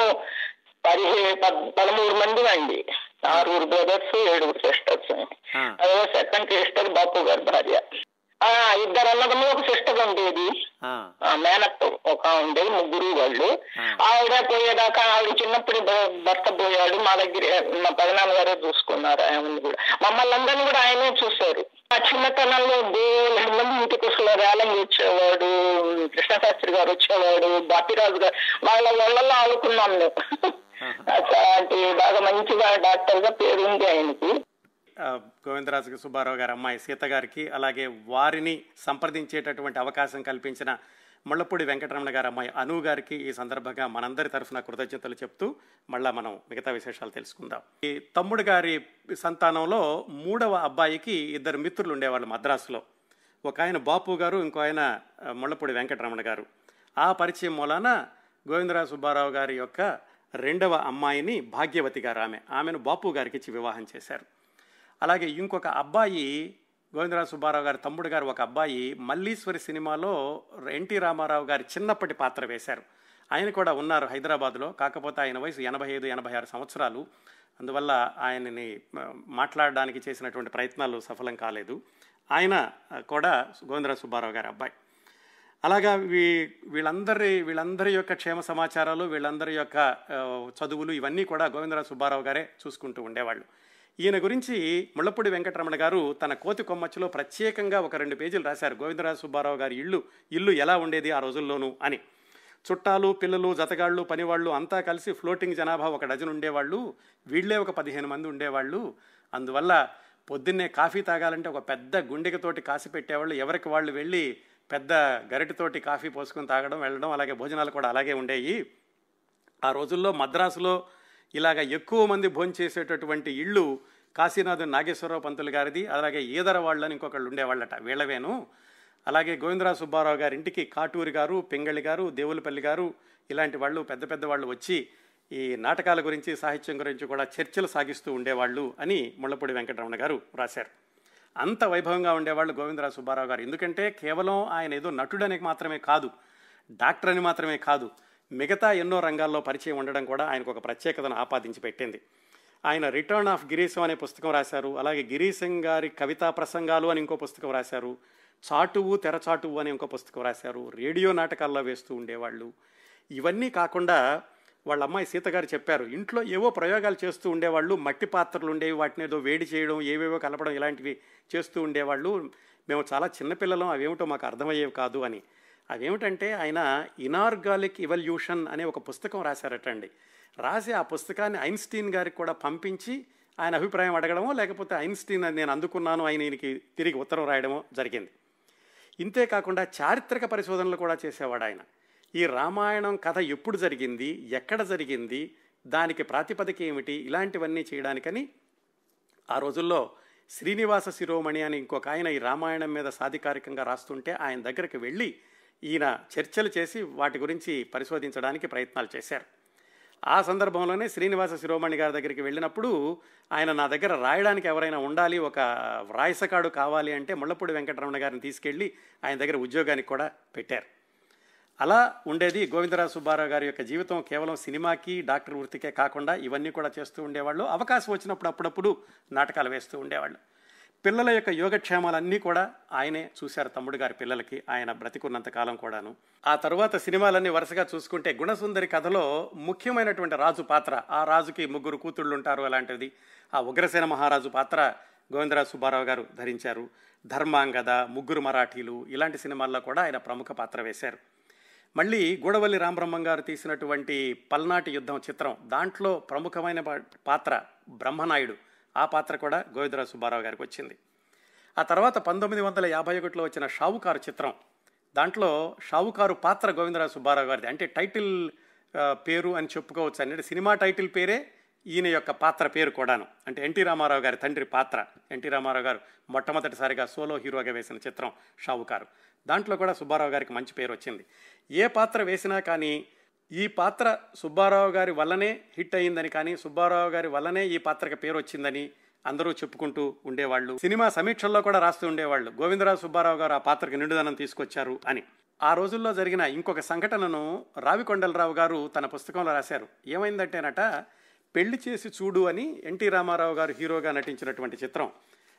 పదిహే పద్- పదమూడు మంది అండి ఆరుగురు బ్రదర్స్ ఏడుగురు సిస్టర్స్ ఆ. అదే సెకండ్ సిస్టర్ బాపు గారి భార్య ఆ ఇద్దరు అన్నదమ్ములు ఒక సిస్టర్ ఉండేది ఆ, ఆ, మేనత్త ఒక ఉండేది ముగ్గురు వాళ్ళు ఆ. ఆవిడ పోయేదాకా ఆవిడ చిన్నప్పుడు భ- భర్త పోయాడు మా దగ్గర మా పెదనాన్న గారే చూసుకున్నారు ఆయన కూడా మమ్మల్ని అందరినీ కూడా ఆయనే చూశారు ఆ చిన్నతనంలో బోలెడు మంది ఇంటికి అసలు రేలంగి వచ్చేవాడు కృష్ణశాస్త్రి గారు వచ్చేవాడు బాపిరాజు గారు వాళ్ళ వాళ్ళల్లో ఆడుకున్నాం మేము అట్లాంటి బాగా మంచిగా డాక్టర్ గా పేరుంది ఆయనకి ఆ, గోవిందరాజు సుబ్బారావు గారి అమ్మాయి సీత గారికి అలాగే వారిని సంప్రదించేటటువంటి అవకాశం కల్పించిన ముళ్ళపూడి వెంకటరమణ గారి అమ్మాయి అను గారికి ఈ సందర్భంగా మనందరి తరఫున కృతజ్ఞతలు చెప్తూ మళ్ళా మనం మిగతా విశేషాలు తెలుసుకుందాం ఈ తమ్ముడు గారి సంతానంలో మూడవ అబ్బాయికి ఇద్దరు మిత్రులు ఉండేవాళ్ళు మద్రాసులో ఒక ఆయన బాపు గారు ఇంకో ఆయన ఆ, ముళ్ళపూడి వెంకటరమణ గారు ఆ పరిచయం మూలాన గోవిందరాజు సుబ్బారావు గారి యొక్క రెండవ అమ్మాయిని భాగ్యవతి గారు ఆమె ఆమెను బాపు గారికి ఇచ్చి వివాహం చేశారు అలాగే ఇంకొక అబ్బాయి గోవిందరాజు సుబ్బారావు గారి తమ్ముడు గారు ఒక అబ్బాయి మల్లీశ్వరి సినిమాలో ఎన్టీ రామారావు గారి చిన్నప్పటి పాత్ర వేశారు ఆయన కూడా ఉన్నారు హైదరాబాద్లో కాకపోతే ఆయన వయసు ఎనభై ఐదు ఎనభై ఆరు సంవత్సరాలు అందువల్ల ఆయనని ఆ, మాట్లాడడానికి చేసినటువంటి ప్రయత్నాలు సఫలం కాలేదు ఆయన ఆ, కూడా గోవిందరాజు సుబ్బారావు గారి అబ్బాయి అలాగా వీ వీళ్ళందరి వీళ్ళందరి యొక్క క్షేమ సమాచారాలు వీళ్ళందరి యొక్క ఆ, చదువులు ఇవన్నీ కూడా గోవిందరాజు సుబ్బారావు గారే చూసుకుంటూ ఉండేవాళ్ళు ఈయన గురించి ముళ్ళపూడి వెంకటరమణ గారు తన కోతి కొమ్మచ్చిలో ప్రత్యేకంగా ఒక రెండు పేజీలు రాశారు గోవిందరాజు సుబ్బారావు గారి ఇల్లు ఇల్లు ఎలా ఉండేది ఆ రోజుల్లోనూ అని చుట్టాలు పిల్లలు జతగాళ్ళు పనివాళ్ళు అంతా కలిసి ఫ్లోటింగ్ జనాభా ఒక డజన్ ఉండేవాళ్ళు వీళ్ళే ఒక పదిహేను మంది ఉండేవాళ్ళు అందువల్ల పొద్దున్నే కాఫీ తాగాలంటే ఒక పెద్ద గుండెకతోటి కాసి పెట్టేవాళ్ళు ఎవరికి వాళ్ళు వెళ్ళి పెద్ద గరిటెతోటి కాఫీ పోసుకొని తాగడం వెళ్ళడం అలాగే భోజనాలు కూడా అలాగే ఉండేవి ఆ రోజుల్లో మద్రాసులో ఇలాగ ఎక్కువ మంది భోంచేసేటటువంటి ఇళ్ళు కాశీనాథు నాగేశ్వరరావు పంతులు గారిది అలాగే ఈదర వాళ్ళని ఇంకొకళ్ళు ఉండేవాళ్ళట వీళ్ళవేను అలాగే గోవిందరావు సుబ్బారావు గారి ఇంటికి కాటూరి గారు పింగళి గారు దేవులపల్లి గారు ఇలాంటి వాళ్ళు పెద్ద పెద్ద వాళ్ళు వచ్చి ఈ నాటకాల గురించి సాహిత్యం గురించి కూడా చర్చలు సాగిస్తూ ఉండేవాళ్ళు అని ముళ్ళపూడి వెంకటరమణ గారు రాశారు అంత వైభవంగా ఉండేవాళ్ళు గోవిందరావు సుబ్బారావు గారు ఎందుకంటే కేవలం ఆయన ఏదో నటుడని మాత్రమే కాదు డాక్టర్ అని మాత్రమే కాదు మిగతా ఎన్నో రంగాల్లో పరిచయం ఉండడం కూడా ఆయనకు ఒక ప్రత్యేకతను ఆపాదించి పెట్టింది ఆయన రిటర్న్ ఆఫ్ గిరీశం అనే పుస్తకం రాశారు అలాగే గిరీశం గారి కవితా ప్రసంగాలు అని ఇంకో పుస్తకం రాశారు చాటువు తెరచాటువు అని ఇంకో పుస్తకం రాశారు రేడియో నాటకాల్లో వేస్తూ ఉండేవాళ్ళు ఇవన్నీ కాకుండా వాళ్ళ అమ్మాయి సీత గారు చెప్పారు ఇంట్లో ఏవో ప్రయోగాలు చేస్తూ ఉండేవాళ్ళు మట్టి పాత్రలు ఉండేవి వాటిని ఏదో వేడి చేయడం ఏవేవో కలపడం ఇలాంటివి చేస్తూ ఉండేవాళ్ళు మేము చాలా చిన్నపిల్లలం అవేమిటో మాకు అర్థమయ్యేవి కాదు అని అవేమిటంటే ఆయన ఇనార్గాలిక్ ఇవల్యూషన్ అనే ఒక పుస్తకం రాశారటండి రాసి ఆ పుస్తకాన్ని ఐన్స్టీన్ గారికి కూడా పంపించి ఆయన అభిప్రాయం అడగడమో లేకపోతే ఐన్స్టీన్ అని నేను అందుకున్నాను ఆయన ఈయనకి తిరిగి ఉత్తరం రాయడమో జరిగింది ఇంతే కాకుండా చారిత్రక పరిశోధనలు కూడా చేసేవాడు ఆయన ఈ రామాయణం కథ ఎప్పుడు జరిగింది ఎక్కడ జరిగింది దానికి ప్రాతిపదిక ఏమిటి ఇలాంటివన్నీ చేయడానికని ఆ రోజుల్లో శ్రీనివాస శిరోమణి అని ఇంకొక ఆయన ఈ రామాయణం మీద సాధికారికంగా రాస్తుంటే ఆయన దగ్గరికి వెళ్ళి ఈయన చర్చలు చేసి వాటి గురించి పరిశోధించడానికి ప్రయత్నాలు చేశారు ఆ సందర్భంలోనే శ్రీనివాస శిరోమణి గారి దగ్గరికి వెళ్ళినప్పుడు ఆయన నా దగ్గర రాయడానికి ఎవరైనా ఉండాలి ఒక వ్రాయసకాడు కావాలి అంటే ముళ్ళపూడి వెంకటరమణ గారిని తీసుకెళ్ళి ఆయన దగ్గర ఉద్యోగానికి కూడా పెట్టారు అలా ఉండేది గోవిందరావు సుబ్బారావు గారి యొక్క జీవితం కేవలం సినిమాకి డాక్టర్ వృత్తికే కాకుండా ఇవన్నీ కూడా చేస్తూ ఉండేవాళ్ళు అవకాశం వచ్చినప్పుడు అప్పుడప్పుడు నాటకాలు వేస్తూ ఉండేవాళ్ళు పిల్లల యొక్క యోగక్షేమాలన్నీ కూడా ఆయనే చూశారు తమ్ముడు గారి పిల్లలకి ఆయన బ్రతికున్నంత కాలం కూడాను ఆ తరువాత సినిమాలన్నీ వరుసగా చూసుకుంటే గుణసుందరి కథలో ముఖ్యమైనటువంటి రాజు పాత్ర ఆ రాజుకి ముగ్గురు కూతుళ్ళు ఉంటారు అలాంటిది ఆ ఉగ్రసేన మహారాజు పాత్ర గోవిందరావు సుబ్బారావు గారు ధరించారు ధర్మాంగద ముగ్గురు మరాఠీలు ఇలాంటి సినిమాల్లో కూడా ఆయన ప్రముఖ పాత్ర వేశారు మళ్ళీ గూడవల్లి రామబ్రహ్మం గారు తీసినటువంటి పల్నాటి యుద్ధం చిత్రం దాంట్లో ప్రముఖమైన పా- పాత్ర బ్రహ్మనాయుడు ఆ పాత్ర కూడా గోవిందరావు సుబ్బారావు గారికి వచ్చింది ఆ తర్వాత పంతొమ్మిది వందల యాభై ఒకటిలో వచ్చిన షావుకారు చిత్రం దాంట్లో షావుకారు పాత్ర గోవిందరావు సుబ్బారావు గారిది అంటే టైటిల్ ఆ, పేరు అని చెప్పుకోవచ్చు అంటే సినిమా టైటిల్ పేరే ఈయన యొక్క పాత్ర పేరు కూడాను అంటే ఎన్టీ రామారావు గారి తండ్రి పాత్ర ఎన్టీ రామారావు గారు మొట్టమొదటిసారిగా సోలో హీరోగా వేసిన చిత్రం షావుకారు దాంట్లో కూడా సుబ్బారావు గారికి మంచి పేరు వచ్చింది ఏ పాత్ర వేసినా కానీ ఈ పాత్ర సుబ్బారావు గారి వల్లనే హిట్ అయిందని కానీ సుబ్బారావు గారి వల్లనే ఈ పాత్రకి పేరు వచ్చిందని అందరూ చెప్పుకుంటూ ఉండేవాళ్ళు సినిమా సమీక్షల్లో కూడా రాస్తూ ఉండేవాళ్ళు గోవిందరావు సుబ్బారావు గారు ఆ పాత్రకి నిండుదనం తీసుకొచ్చారు అని ఆ రోజుల్లో జరిగిన ఇంకొక సంఘటనను రావికొండలరావు గారు తన పుస్తకంలో రాశారు ఏమైందంటేనట పెళ్లి చేసి చూడు అని ఎన్టీ రామారావు గారు హీరోగా నటించినటువంటి చిత్రం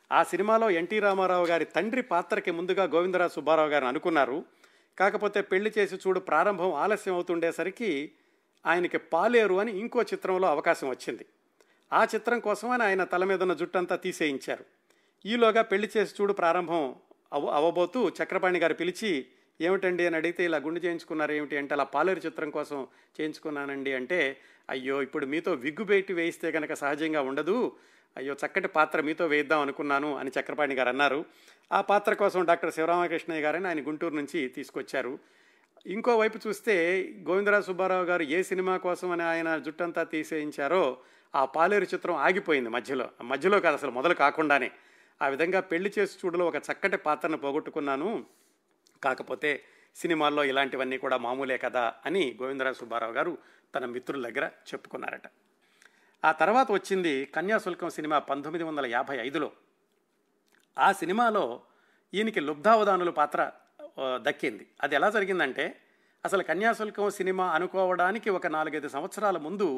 ఆ సినిమాలో ఎన్టీ రామారావు గారి తండ్రి పాత్రకి ముందుగా గోవిందరావు సుబ్బారావు గారిని అనుకున్నారు కాకపోతే పెళ్లి చేసి చూడు ప్రారంభం ఆలస్యం అవుతుండేసరికి ఆయనకి పాలేరు అని ఇంకో చిత్రంలో అవకాశం వచ్చింది ఆ చిత్రం కోసమని ఆయన తల మీద ఉన్న జుట్టంతా తీసేయించారు ఈలోగా పెళ్లి చేసి చూడు ప్రారంభం అవ అవ్వబోతూ చక్రపాణి గారు పిలిచి ఏమిటండి అని అడిగితే ఇలా గుండె చేయించుకున్నారు ఏమిటి అంటే అలా పాలేరు చిత్రం కోసం చేయించుకున్నానండి అంటే అయ్యో ఇప్పుడు మీతో విగ్గు పెట్టి వేయిస్తే కనుక సహజంగా ఉండదు అయ్యో చక్కటి పాత్ర మీతో వేయిద్దాం అనుకున్నాను అని చక్రపాణి గారు అన్నారు ఆ పాత్ర కోసం డాక్టర్ శివరామకృష్ణయ్య గారిని ఆయన గుంటూరు నుంచి తీసుకొచ్చారు ఇంకోవైపు చూస్తే గోవిందరావు సుబ్బారావు గారు ఏ సినిమా కోసం అని ఆయన జుట్టంతా తీసేయించారో ఆ పాలేరు చిత్రం ఆగిపోయింది మధ్యలో మధ్యలో కాదు అసలు మొదలు కాకుండానే ఆ విధంగా పెళ్లి చేసి చూడలో ఒక చక్కటి పాత్రను పోగొట్టుకున్నాను కాకపోతే సినిమాల్లో ఇలాంటివన్నీ కూడా మామూలే కదా అని గోవిందరావు సుబ్బారావు గారు తన మిత్రుల దగ్గర చెప్పుకున్నారట ఆ తర్వాత వచ్చింది కన్యాశుల్కం సినిమా పంతొమ్మిది వందల యాభై ఐదులో ఆ సినిమాలో ఈయనకి లుబ్ధావధానుల పాత్ర ఆ, దక్కింది అది ఎలా జరిగిందంటే అసలు కన్యాశుల్కం సినిమా అనుకోవడానికి ఒక నాలుగైదు సంవత్సరాల ముందు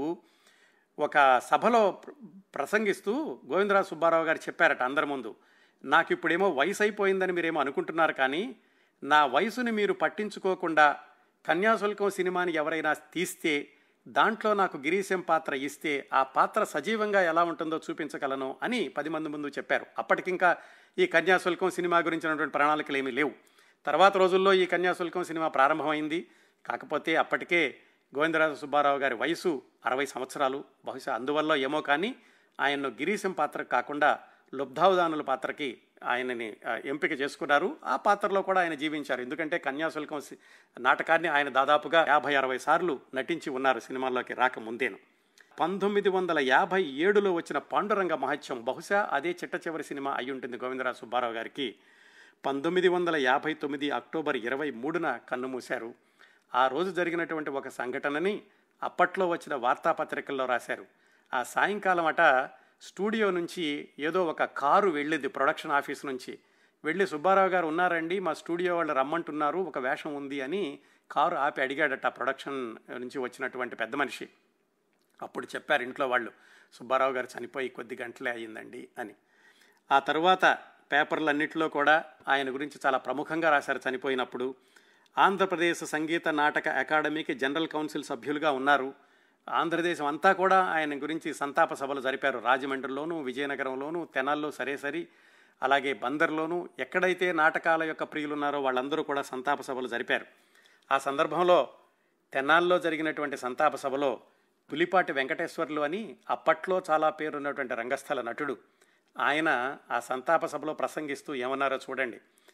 ఒక సభలో ప్ర- ప్రసంగిస్తూ గోవిందరావు సుబ్బారావు గారు చెప్పారట అందరి ముందు నాకు ఇప్పుడేమో వయసు అయిపోయిందని మీరేమో అనుకుంటున్నారు కానీ నా వయసుని మీరు పట్టించుకోకుండా కన్యాశుల్కం సినిమాని ఎవరైనా తీస్తే దాంట్లో నాకు గిరీశం పాత్ర ఇస్తే ఆ పాత్ర సజీవంగా ఎలా ఉంటుందో చూపించగలను అని పది మంది ముందు చెప్పారు అప్పటికింకా ఈ కన్యాశుల్కం సినిమా గురించినటువంటి ప్రణాళికలు ఏమీ లేవు తర్వాత రోజుల్లో ఈ కన్యాశుల్కం సినిమా ప్రారంభమైంది కాకపోతే అప్పటికే గోవిందరాజు సుబ్బారావు గారి వయసు అరవై సంవత్సరాలు బహుశా అందువల్ల ఏమో కానీ ఆయన్ను గిరీశం పాత్ర కాకుండా లుబ్ధావధానుల పాత్రకి ఆయనని ఆ, ఎంపిక చేసుకున్నారు ఆ పాత్రలో కూడా ఆయన జీవించారు ఎందుకంటే కన్యాశుల్కం సి- నాటకాన్ని ఆయన దాదాపుగా యాభై అరవై సార్లు నటించి ఉన్నారు సినిమాల్లోకి రాకముందేను పంతొమ్మిది వందల యాభై ఏడులో వచ్చిన పాండురంగ మహత్యం బహుశా అదే చిట్ట చివరి సినిమా అయి ఉంటుంది గోవిందరావు సుబ్బారావు గారికి పంతొమ్మిది వందల యాభై తొమ్మిది అక్టోబర్ ఇరవై మూడున కన్నుమూశారు ఆ రోజు జరిగినటువంటి ఒక సంఘటనని అప్పట్లో వచ్చిన వార్తాపత్రికల్లో రాశారు ఆ సాయంకాలం అట స్టూడియో నుంచి ఏదో ఒక కారు వెళ్ళింది ప్రొడక్షన్ ఆఫీస్ నుంచి వెళ్ళి సుబ్బారావు గారు ఉన్నారండి మా స్టూడియో వాళ్ళు రమ్మంటున్నారు ఒక వేషం ఉంది అని కారు ఆపి అడిగాడట ఆ ప్రొడక్షన్ నుంచి వచ్చినటువంటి పెద్ద మనిషి అప్పుడు చెప్పారు ఇంట్లో వాళ్ళు సుబ్బారావు గారు చనిపోయి కొద్ది గంటలే అయ్యిందండి అని ఆ తరువాత పేపర్లన్నింటిలో కూడా ఆయన గురించి చాలా ప్రముఖంగా రాశారు చనిపోయినప్పుడు ఆంధ్రప్రదేశ్ సంగీత నాటక అకాడమీకి జనరల్ కౌన్సిల్ సభ్యులుగా ఉన్నారు ఆంధ్రదేశం అంతా కూడా ఆయన గురించి సంతాప సభలు జరిపారు రాజమండ్రిలోను విజయనగరంలోను తెనాల్లో సరే సరి అలాగే బందర్లోను ఎక్కడైతే నాటకాల యొక్క ప్రియులు ఉన్నారో వాళ్ళందరూ కూడా సంతాప సభలు జరిపారు ఆ సందర్భంలో తెనాల్లో జరిగినటువంటి సంతాప సభలో పులిపాటి వెంకటేశ్వర్లు అని అప్పట్లో చాలా పేరున్నటువంటి రంగస్థల నటుడు ఆయన ఆ సంతాప సభలో ప్రసంగిస్తూ ఏమన్నారో చూడండి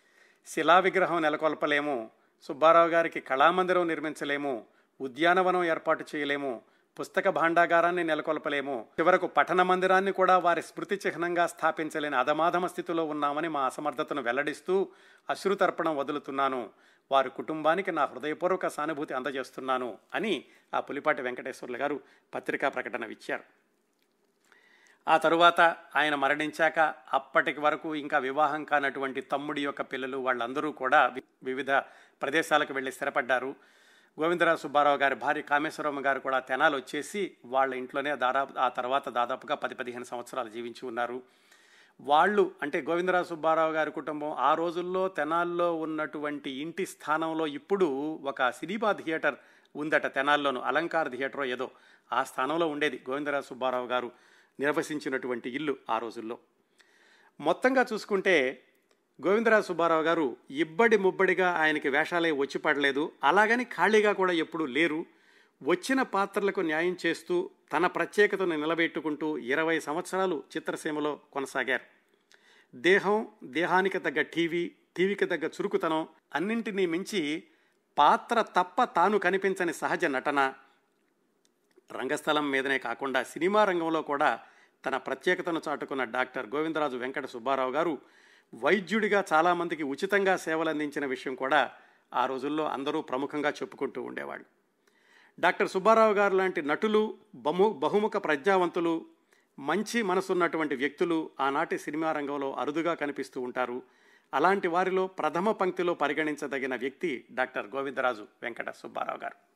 శిలా విగ్రహం నెలకొల్పలేము సుబ్బారావు గారికి కళామందిరం నిర్మించలేము ఉద్యానవనం ఏర్పాటు చేయలేము పుస్తక భాండాగారాన్ని నెలకొల్పలేము చివరకు పఠన మందిరాన్ని కూడా వారి స్మృతి చిహ్నంగా స్థాపించలేని అధమాధమ స్థితిలో ఉన్నామని మా అసమర్థతను వెల్లడిస్తూ అశ్రుతర్పణం వదులుతున్నాను వారి కుటుంబానికి నా హృదయపూర్వక సానుభూతి అందజేస్తున్నాను అని ఆ పులిపాటి వెంకటేశ్వర్లు గారు పత్రికా ప్రకటన ఇచ్చారు ఆ తరువాత ఆయన మరణించాక అప్పటికి వరకు ఇంకా వివాహం కానటువంటి తమ్ముడి యొక్క పిల్లలు వాళ్ళందరూ కూడా వి- వివిధ ప్రదేశాలకు వెళ్ళి స్థిరపడ్డారు గోవిందరావు సుబ్బారావు గారి భార్య కామేశ్వరమ్మ గారు కూడా తెనాలు వచ్చేసి వాళ్ళ ఇంట్లోనే దాదాపు ఆ తర్వాత దాదాపుగా పది పదిహేను సంవత్సరాలు జీవించి ఉన్నారు వాళ్ళు అంటే గోవిందరావు సుబ్బారావు గారి కుటుంబం ఆ రోజుల్లో తెనాల్లో ఉన్నటువంటి ఇంటి స్థానంలో ఇప్పుడు ఒక సినిమా థియేటర్ ఉందట తెనాల్లోను అలంకార థియేటర్ ఏదో ఆ స్థానంలో ఉండేది గోవిందరావు సుబ్బారావు గారు నిర్వసించినటువంటి ఇల్లు ఆ రోజుల్లో మొత్తంగా చూసుకుంటే గోవిందరావు సుబ్బారావు గారు ఇబ్బడి ముబ్బడిగా ఆయనకి వేషాలే వచ్చి పడలేదు అలాగని ఖాళీగా కూడా ఎప్పుడూ లేరు వచ్చిన పాత్రలకు న్యాయం చేస్తూ తన ప్రత్యేకతను నిలబెట్టుకుంటూ ఇరవై సంవత్సరాలు చిత్రసీమలో కొనసాగారు దేహం దేహానికి తగ్గ టీవీ టీవీకి తగ్గ చురుకుతనం అన్నింటినీ మించి పాత్ర తప్ప తాను కనిపించని సహజ నటన రంగస్థలం మీదనే కాకుండా సినిమా రంగంలో కూడా తన ప్రత్యేకతను చాటుకున్న డాక్టర్ గోవిందరాజు వెంకట సుబ్బారావు గారు వైద్యుడిగా చాలామందికి ఉచితంగా సేవలు అందించిన విషయం కూడా ఆ రోజుల్లో అందరూ ప్రముఖంగా చెప్పుకుంటూ ఉండేవాళ్ళు డాక్టర్ సుబ్బారావు గారు లాంటి నటులు బహు బహుముఖ ప్రజ్ఞావంతులు మంచి మనసున్నటువంటి వ్యక్తులు ఆనాటి సినిమా రంగంలో అరుదుగా కనిపిస్తూ ఉంటారు అలాంటి వారిలో ప్రథమ పంక్తిలో పరిగణించదగిన వ్యక్తి డాక్టర్ గోవిందరాజు వెంకట సుబ్బారావు గారు